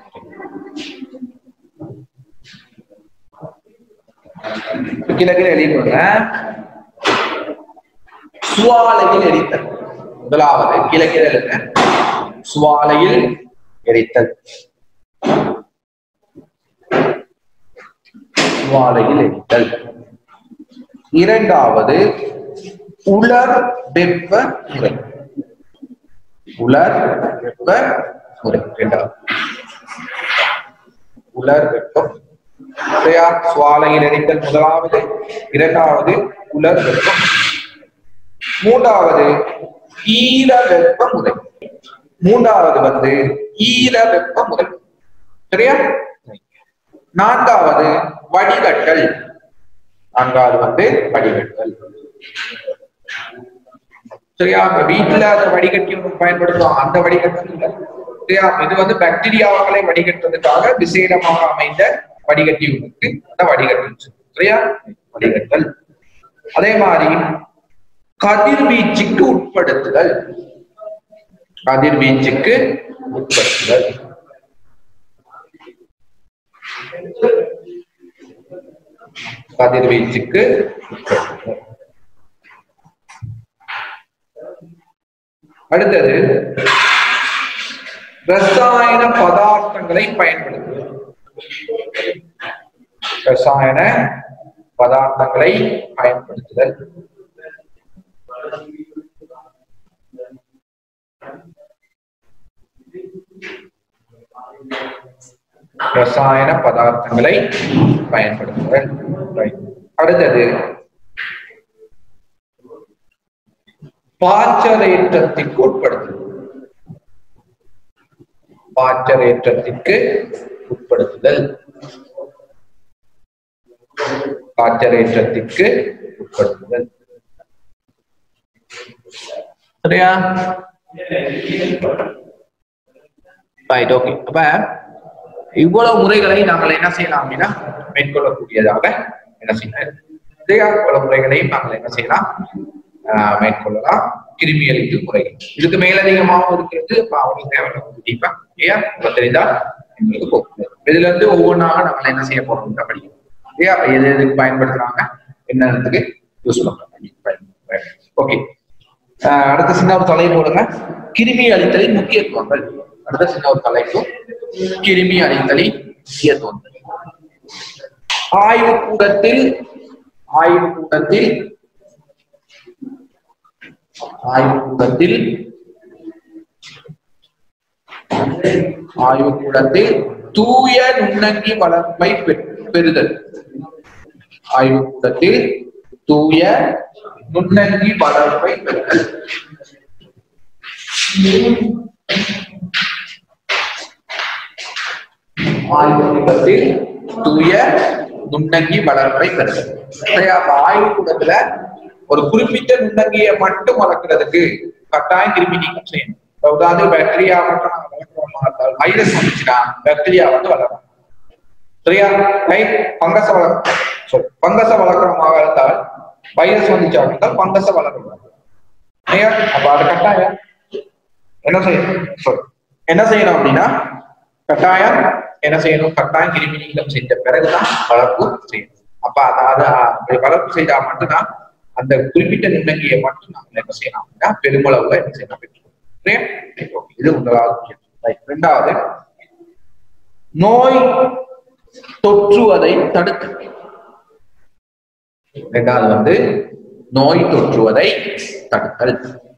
கிழக்கில் எழுதிக்கொள்ள சுவாலையில் எரித்தல் முதலாவது கிழக்கில் எழுத சுவாலையில் எரித்தல் சுவாலையில் எரித்தல் இரண்டாவது உலர் வெப்ப முறை உலர் வெப்ப முறை இரண்டாவது உலர் வெப்பம் இல்லையா சுவாலையில் எரித்தல் முதலாவது இரண்டாவது உலர் வெப்பம் மூன்றாவது ஈர வெப்ப முறை மூன்றாவது வந்து ஈர வெப்ப முறை சரியா நான்காவது வடிகட்டல் நான்காவது வந்து வடிகட்டல் சரியா இப்ப வீட்டுல அந்த வடிகட்டி ஒண்ணு பயன்படுத்துவோம் அந்த வடிகட்டல் இல்ல சரியா இது வந்து பாக்டீரியாக்களை வடிகட்டுறதுக்காக விசேடமாக அமைந்த வடிகட்டி ஒன்றுக்கு அந்த வடிகட்டல் சரியா வடிகட்டல் அதே மாதிரி கதிர்வீச்சுக்கு உட்படுத்துதல் கதிர்வீச்சுக்கு உட்படுத்துதல் கதிர்வீச்சுக்கு உட்படுத்துதல் அடுத்தது ரசாயன பதார்த்தங்களை பயன்படுத்துதல் ரசாயன பதார்த்தங்களை பயன்படுத்துதல் ரசாயன பதார்த்தங்களை பயன்படுத்துதல் Right. அடுத்தது பாய்ச்சலேற்றத்திற்கு உட்படுத்துதல் பாய்ச்சலேற்றத்திற்கு உட்படுத்துதல் காய்ச்சலேற்றத்திற்கு உட்படுத்துதல் சரியா ரைட் ஓகே அப்ப இவ்வளவு முறைகளை நாங்கள் என்ன செய்யலாம் அப்படின்னா மேற்கொள்ளக்கூடியதாக என்ன செய்யலாம் சரியா இவ்வளவு முறைகளையும் நாங்கள் என்ன செய்யலாம் ஆஹ் மேற்கொள்ளலாம் கிருமி அழித்து முறைகள் இதுக்கு மேலதிகமாகவும் இருக்கிறது அப்ப அவங்களுக்கு தேவையான கண்டிப்பா இல்லையா இப்ப தெரிந்தா எங்களுக்கு போகும் இதுல இருந்து ஒவ்வொன்றாக நாங்கள் என்ன செய்ய போறோம் படிக்கணும் இல்லையா அப்ப எது எதுக்கு பயன்படுத்துறாங்க என்னதுக்கு யூஸ் பண்றாங்க ஓகே அடுத்த சின்ன ஒரு தலைப்பு போடுங்க கிருமி அழித்தலின் முக்கியத்துவங்கள் அடுத்த சின்ன ஒரு தலைப்பு கிருமி அழித்தலின் முக்கியத்துவங்கள் ஆய்வு கூடத்தில் ஆய்வு கூடத்தில் ஆய்வு கூடத்தில் ஆய்வு கூடத்தில் தூய நுண்ணங்கி வளர்ப்பை பெ- பெறுதல் ஆய்வு கூடத்தில் தூய நுண்ணங்கி வளர்ப்பை பெறுதல் ஆய்வு கூடத்தில் தூய நுண்ணங்கி வளர்ப்பை பெறுதல் சரியா? அப்ப ஆய்வு கூடத்துல ஒரு குறிப்பிட்ட நுண்ணங்கியை மட்டும் வளர்க்கறதுக்கு கட்டாயம் கிருமி நீக்கம் செய்யணும் இப்ப உதாரணத்துக்கு பாக்டீரியா மட்டும் நாங்க வளர்க்கிறோமா இருந்தால் வைரஸ் வந்துச்சுன்னா பாக்டீரியா வந்து வளரும் சரியா ரைட் பங்கச வளர்க்க sorry, பங்கச வளர்க்கிறோமாக இருந்தால் வைரஸ் வந்துச்சு அப்படின்னா பங்கச வளர்க்கணும் சரியா அப்ப அது கட்டாயம் என்ன செய்யணும் sorry. என்ன செய்யணும் அப்படின்னா கட்டாயம் என்ன செய்யணும் கட்டாயம் கிருமி நீக்கம் செஞ்ச பிறகுதான் வளர்ப்பு செய்யணும் அப்ப அதாவது அப்படி வளர்ப்பு செய்தா மட்டும்தான் அந்த குறிப்பிட்ட நுண்ணங்கியை மட்டும் நம்ம என்ன செய்யலாம் அப்படின்னா பெருமளவுல என்ன செய்யலாம் பெற்றுக்கணும் சரியா? Right, okay. இது முதலாவது விஷயம். Right. இரண்டாவது நோய் தொற்றுவதை தடுக்க இரண்டாவது வந்து நோய் தொற்றுவதை தடுத்தல்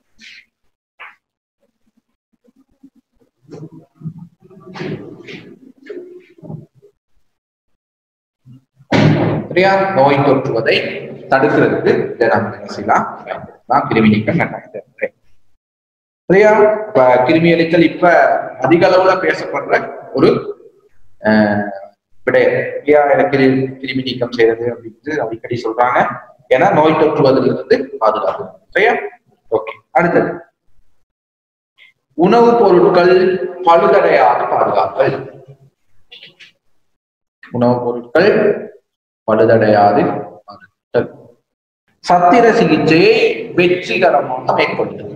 சரியா நோய் தொற்றுவதை தடுக்கிறதுக்கு இதை நம்ம என்ன செய்யலாம் பயன்படுத்தலாம் கிருமி நீக்கம் கட்டாயத்தை சரியா இப்ப கிருமி அழித்தல் இப்ப அதிக அளவுல பேசப்படுற ஒரு ஆஹ், விடயம் இல்லையா எனக்கு கிருமி நீக்கம் செய்யறது அப்படின்ட்டு அடிக்கடி சொல்றாங்க ஏன்னா நோய் தொற்றுவதிலிருந்து பாதுகாப்பு சரியா ஓகே அடுத்தது உணவுப் பொருட்கள் பழுதடையாத பாதுகாத்தல் உணவுப் பொருட்கள் பழுதடையாது பாதுகாத்தல் சத்திர சிகிச்சையை வெற்றிகரமாக மேற்கொள்ளுதல்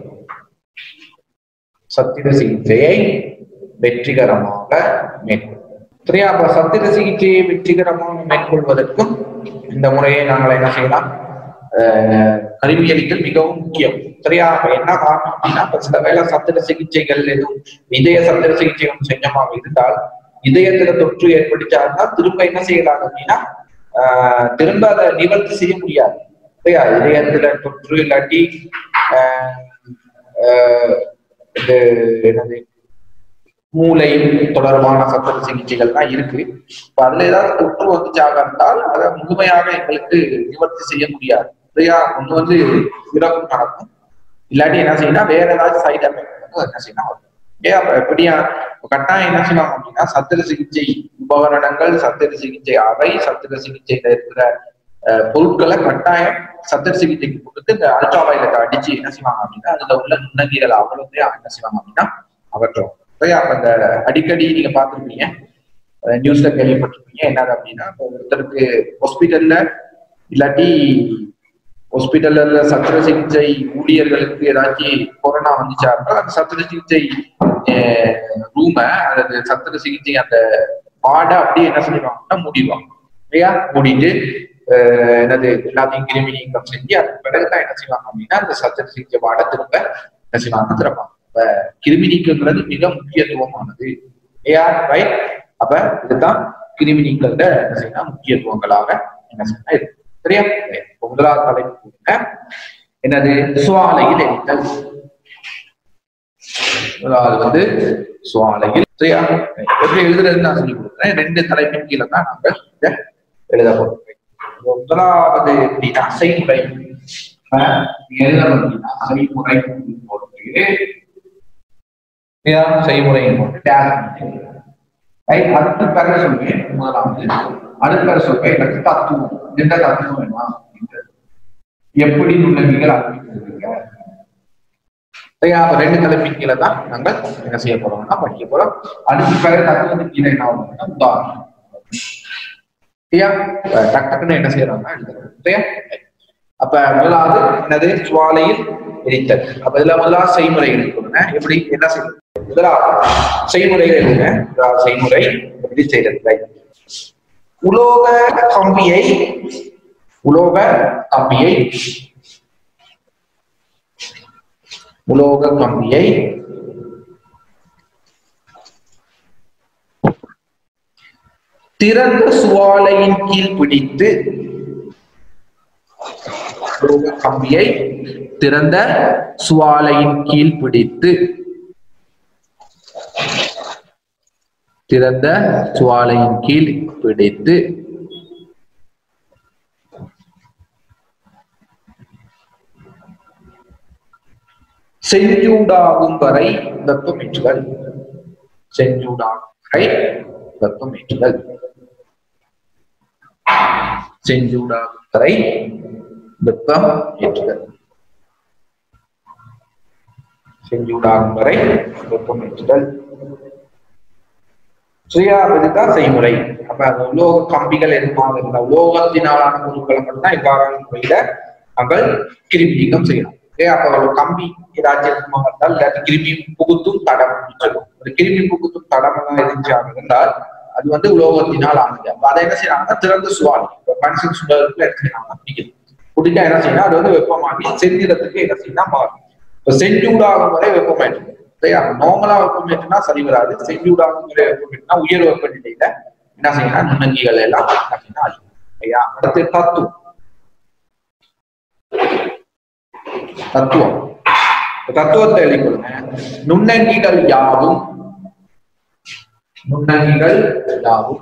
சத்திர சிகிச்சையை வெற்றிகரமாக மேற்கொள்ளுதல் சரியா அப்ப சத்திர சிகிச்சையை வெற்றிகரமாக மேற்கொள்வதற்கும் இந்த முறையை நாங்கள் என்ன செய்யலாம் ஆஹ் கருவியலித்தல் மிகவும் முக்கியம் சரியா அப்ப என்ன காரணம் அப்படின்னா இப்ப சில வேளை சத்திர சிகிச்சைகள் எதுவும் இதய சத்திர சிகிச்சைகள் செஞ்சமாக இருந்தால் இதயத்துல தொற்று ஏற்பட்டுச்சாருன்னா திரும்ப என்ன செய்யலாம் அப்படின்னா ஆஹ் திரும்ப அதை நிவர்த்தி செய்ய முடியாது சரியா இதயத்துல தொற்று இல்லாட்டி ஆஹ் ஆஹ் இது என்னது மூளை தொடர்பான சத்திர சிகிச்சைகள்லாம் இருக்கு இப்ப அதுல ஏதாவது தொற்று வந்துச்சாக இருந்தால் அதை முழுமையாக எங்களுக்கு நிவர்த்தி செய்ய முடியாது சரியா ஒண்ணு வந்து இறப்பு நடக்கும் இல்லாட்டி என்ன செய்யணும் வேற ஏதாவது சைடு எஃபெக்ட் வந்து என்ன செய்யணும் வரும். ஏன் அப்ப எப்படியா இப்ப கட்டாயம் என்ன செய்யலாம் அப்படின்னா சத்திர சிகிச்சை உபகரணங்கள் சத்திர சிகிச்சை அறை சத்திர சிகிச்சையில இருக்கிற அஹ், பொருட்களை கட்டாயம் சத்திர சிகிச்சைக்கு கொடுத்து இந்த அல்ட்ரா வயலட்டை அடிச்சு என்ன செய்வாங்க அப்படின்னா அதுல உள்ள நுண்ணங்கீரல் அவ்வளவு என்ன செய்வாங்க அப்படின்னா அவற்றோம் சரியா அப்ப இந்த அடிக்கடி நீங்க பார்த்திருப்பீங்க நியூஸ்ல கேள்விப்பட்டிருப்பீங்க என்னது அப்படின்னா இப்ப ஒருத்தருக்கு ஹாஸ்பிட்டல்ல இல்லாட்டி ஹாஸ்பிட்டல்ல சத்திர சிகிச்சை ஊழியர்களுக்கு ஏதாச்சும் கொரோனா வந்துச்சா இருந்தால் அந்த சத்திர சிகிச்சை ரூம அல்லது சத்திர சிகிச்சை அந்த வார்டை அப்படியே என்ன செஞ்சிருவாங்கன்னா மூடிடுவாங்க இல்லையா மூடிட்டு அஹ், என்னது எல்லாத்தையும் கிருமி நீக்கம் செஞ்சு அதுக்கு பிறகுதான் என்ன செய்வாங்க அப்படின்னா அந்த சத்திர சிகிச்சை வார்டை திரும்ப என்ன செய்வாங்க திறப்பாங்க அப்ப கிருமி நீக்கங்கிறது மிக முக்கியத்துவமானது இல்லையா ரைட் அப்ப இதுதான் கிருமி நீக்கல்ல என்ன செய்யலாம் முக்கியத்துவங்களாக என்ன செய்யலாம் இருக்கு சரியா Right. இப்ப முதலாவது தலைப்பு கொடுங்க. என்னது சுவாலையில் எரித்தல் முதலாவது வந்து சுவாலையில் சரியா Right. எப்படி எழுதுறதுன்னு நான் சொல்லி கொடுக்குறேன் ரெண்டு தலைப்பின் கீழே தான் நாங்கள் இதை எழுத போறோம் Right. இப்ப முதலாவது எப்படின்னா செய்முறை இப்ப எழுதணும் அப்படின்னா செய்முறை போட்டு சரியா செய்முறையின் போட்டு டேஸ் ரைட் அடுத்த பேர சொல்லுவேன் முதலாவது அடுத்த பேர சொல்லுவேன் எனக்கு தத்துவம் எந்த தத்துவம் வேணுமா அப்படின்றது. எப்படி நுண்ணங்கிகள் அறிவிக்கிறீங்க சரியா அப்ப ரெண்டு தலைப்பின் கீழே தான் நாங்கள் என்ன செய்ய போறோம்னா படிக்க போறோம் அடுத்த பேர தத்துவத்தின் கீழே என்ன ஆகும்னா உதாரணம் சரியா இப்ப டக்கு டக்குன்னு என்ன செய்யறோம்னா எழுதுறோம் சரியா அப்ப முதலாவது என்னது சுவாலையில் எரித்தல் அப்ப இதுல முதலாவது செய்முறை எடுக்கணுங்க எப்படி என்ன செய்யணும் முதலாவது செய்முறைகள் எழுதுங்க முதலாவது செய்முறை எப்படி செய்யறது right. உலோக கம்பியை உலோக கம்பியை உலோக கம்பியை திறந்த சுவாலையின் கீழ் பிடித்து உலோக கம்பியை திறந்த சுவாலையின் கீழ் பிடித்து திறந்த சுவாலையின் கீழ் பிடித்து செஞ்சூடாகும் வரை வெப்பமேற்றுதல் செஞ்சூடாகும் வரை வெப்பமேற்றுதல் செஞ்சூடாகும் வரை வெப்பம் ஏற்றுதல் செஞ்சூடாகும் வரை வெப்பம் ஏற்றுதல் சுயா இதுதான் செய்முறை அப்ப அந்த உலோக கம்பிகள் எதுமாக இருந்தா உலோகத்தினாலான பொருட்களை மட்டும்தான் இவ்வாறான முறையில நாங்கள் கிருமி நீக்கம் செய்யலாம் ஏன் அப்ப ஒரு கம்பி ஏதாச்சும் இருக்குமாக இருந்தால் இல்லாட்டி கிருமி புகுத்தும் தடம் சொல்லுவோம் இந்த கிருமி புகுத்தும் தடமெல்லாம் இருந்துச்சாக இருந்தால் அது வந்து உலோகத்தினால் ஆனது அப்ப அதை என்ன செய்யறாங்கன்னா திறந்து சுவாலி இப்ப மனுஷன் சுடலுக்குள்ள என்ன செய்யறாங்கன்னா பிடிக்குது பிடிச்சா என்ன செய்யணும் அது வந்து வெப்பமாகி செந்திரத்துக்கு என்ன செய்யணும் மாறும் இப்ப செஞ்சூடாகும் வரை வெப்பமாயிட்டு சரியா நார்மலா வெப்பமேற்றினா சரி வராது செஞ்சூடாகும் வரை வெப்பமேற்றினா உயர் வெப்பநிலையில என்ன செய்யணும் நுண்ணங்கிகள் எல்லாம் என்ன செய்யணும் அழியும் சரியா அடுத்து தத்துவம் தத்துவம் தத்துவத்தை எழுதிக்கொள்ளுங்க நுண்ணங்கிகள் யாவும் நுண்ணங்கிகள் யாவும்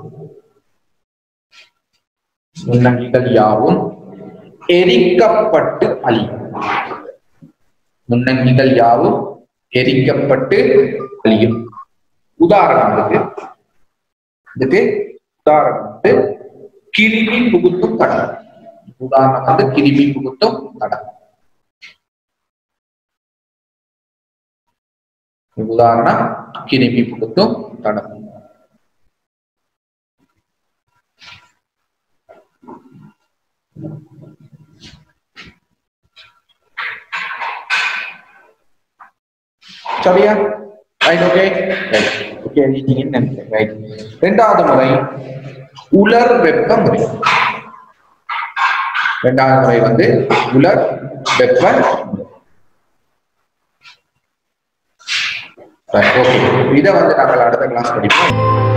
நுண்ணங்கிகள் யாவும் எரிக்கப்பட்டு அழியும் நுண்ணங்கிகள் யாவும் எரிக்கப்பட்டு அழியும் உதாரணம் இருக்கு இதுக்கு உதாரணம் வந்து கிருமி புகுத்தும் தடம் உதாரணம் வந்து கிருமி புகுத்தும் தடம் உதாரணம் கிருமி புகுத்தும் தடம் சரியா ரைட் ஓகே ஓகே நீங்க நினைக்கிறேன் ரைட் ரெண்டாவது முறை உலர் வெப்ப முறை ரெண்டாவது முறை வந்து உலர் வெப்ப ஓகே இதை வந்து நாங்கள் அடுத்த கிளாஸ் படிப்போம்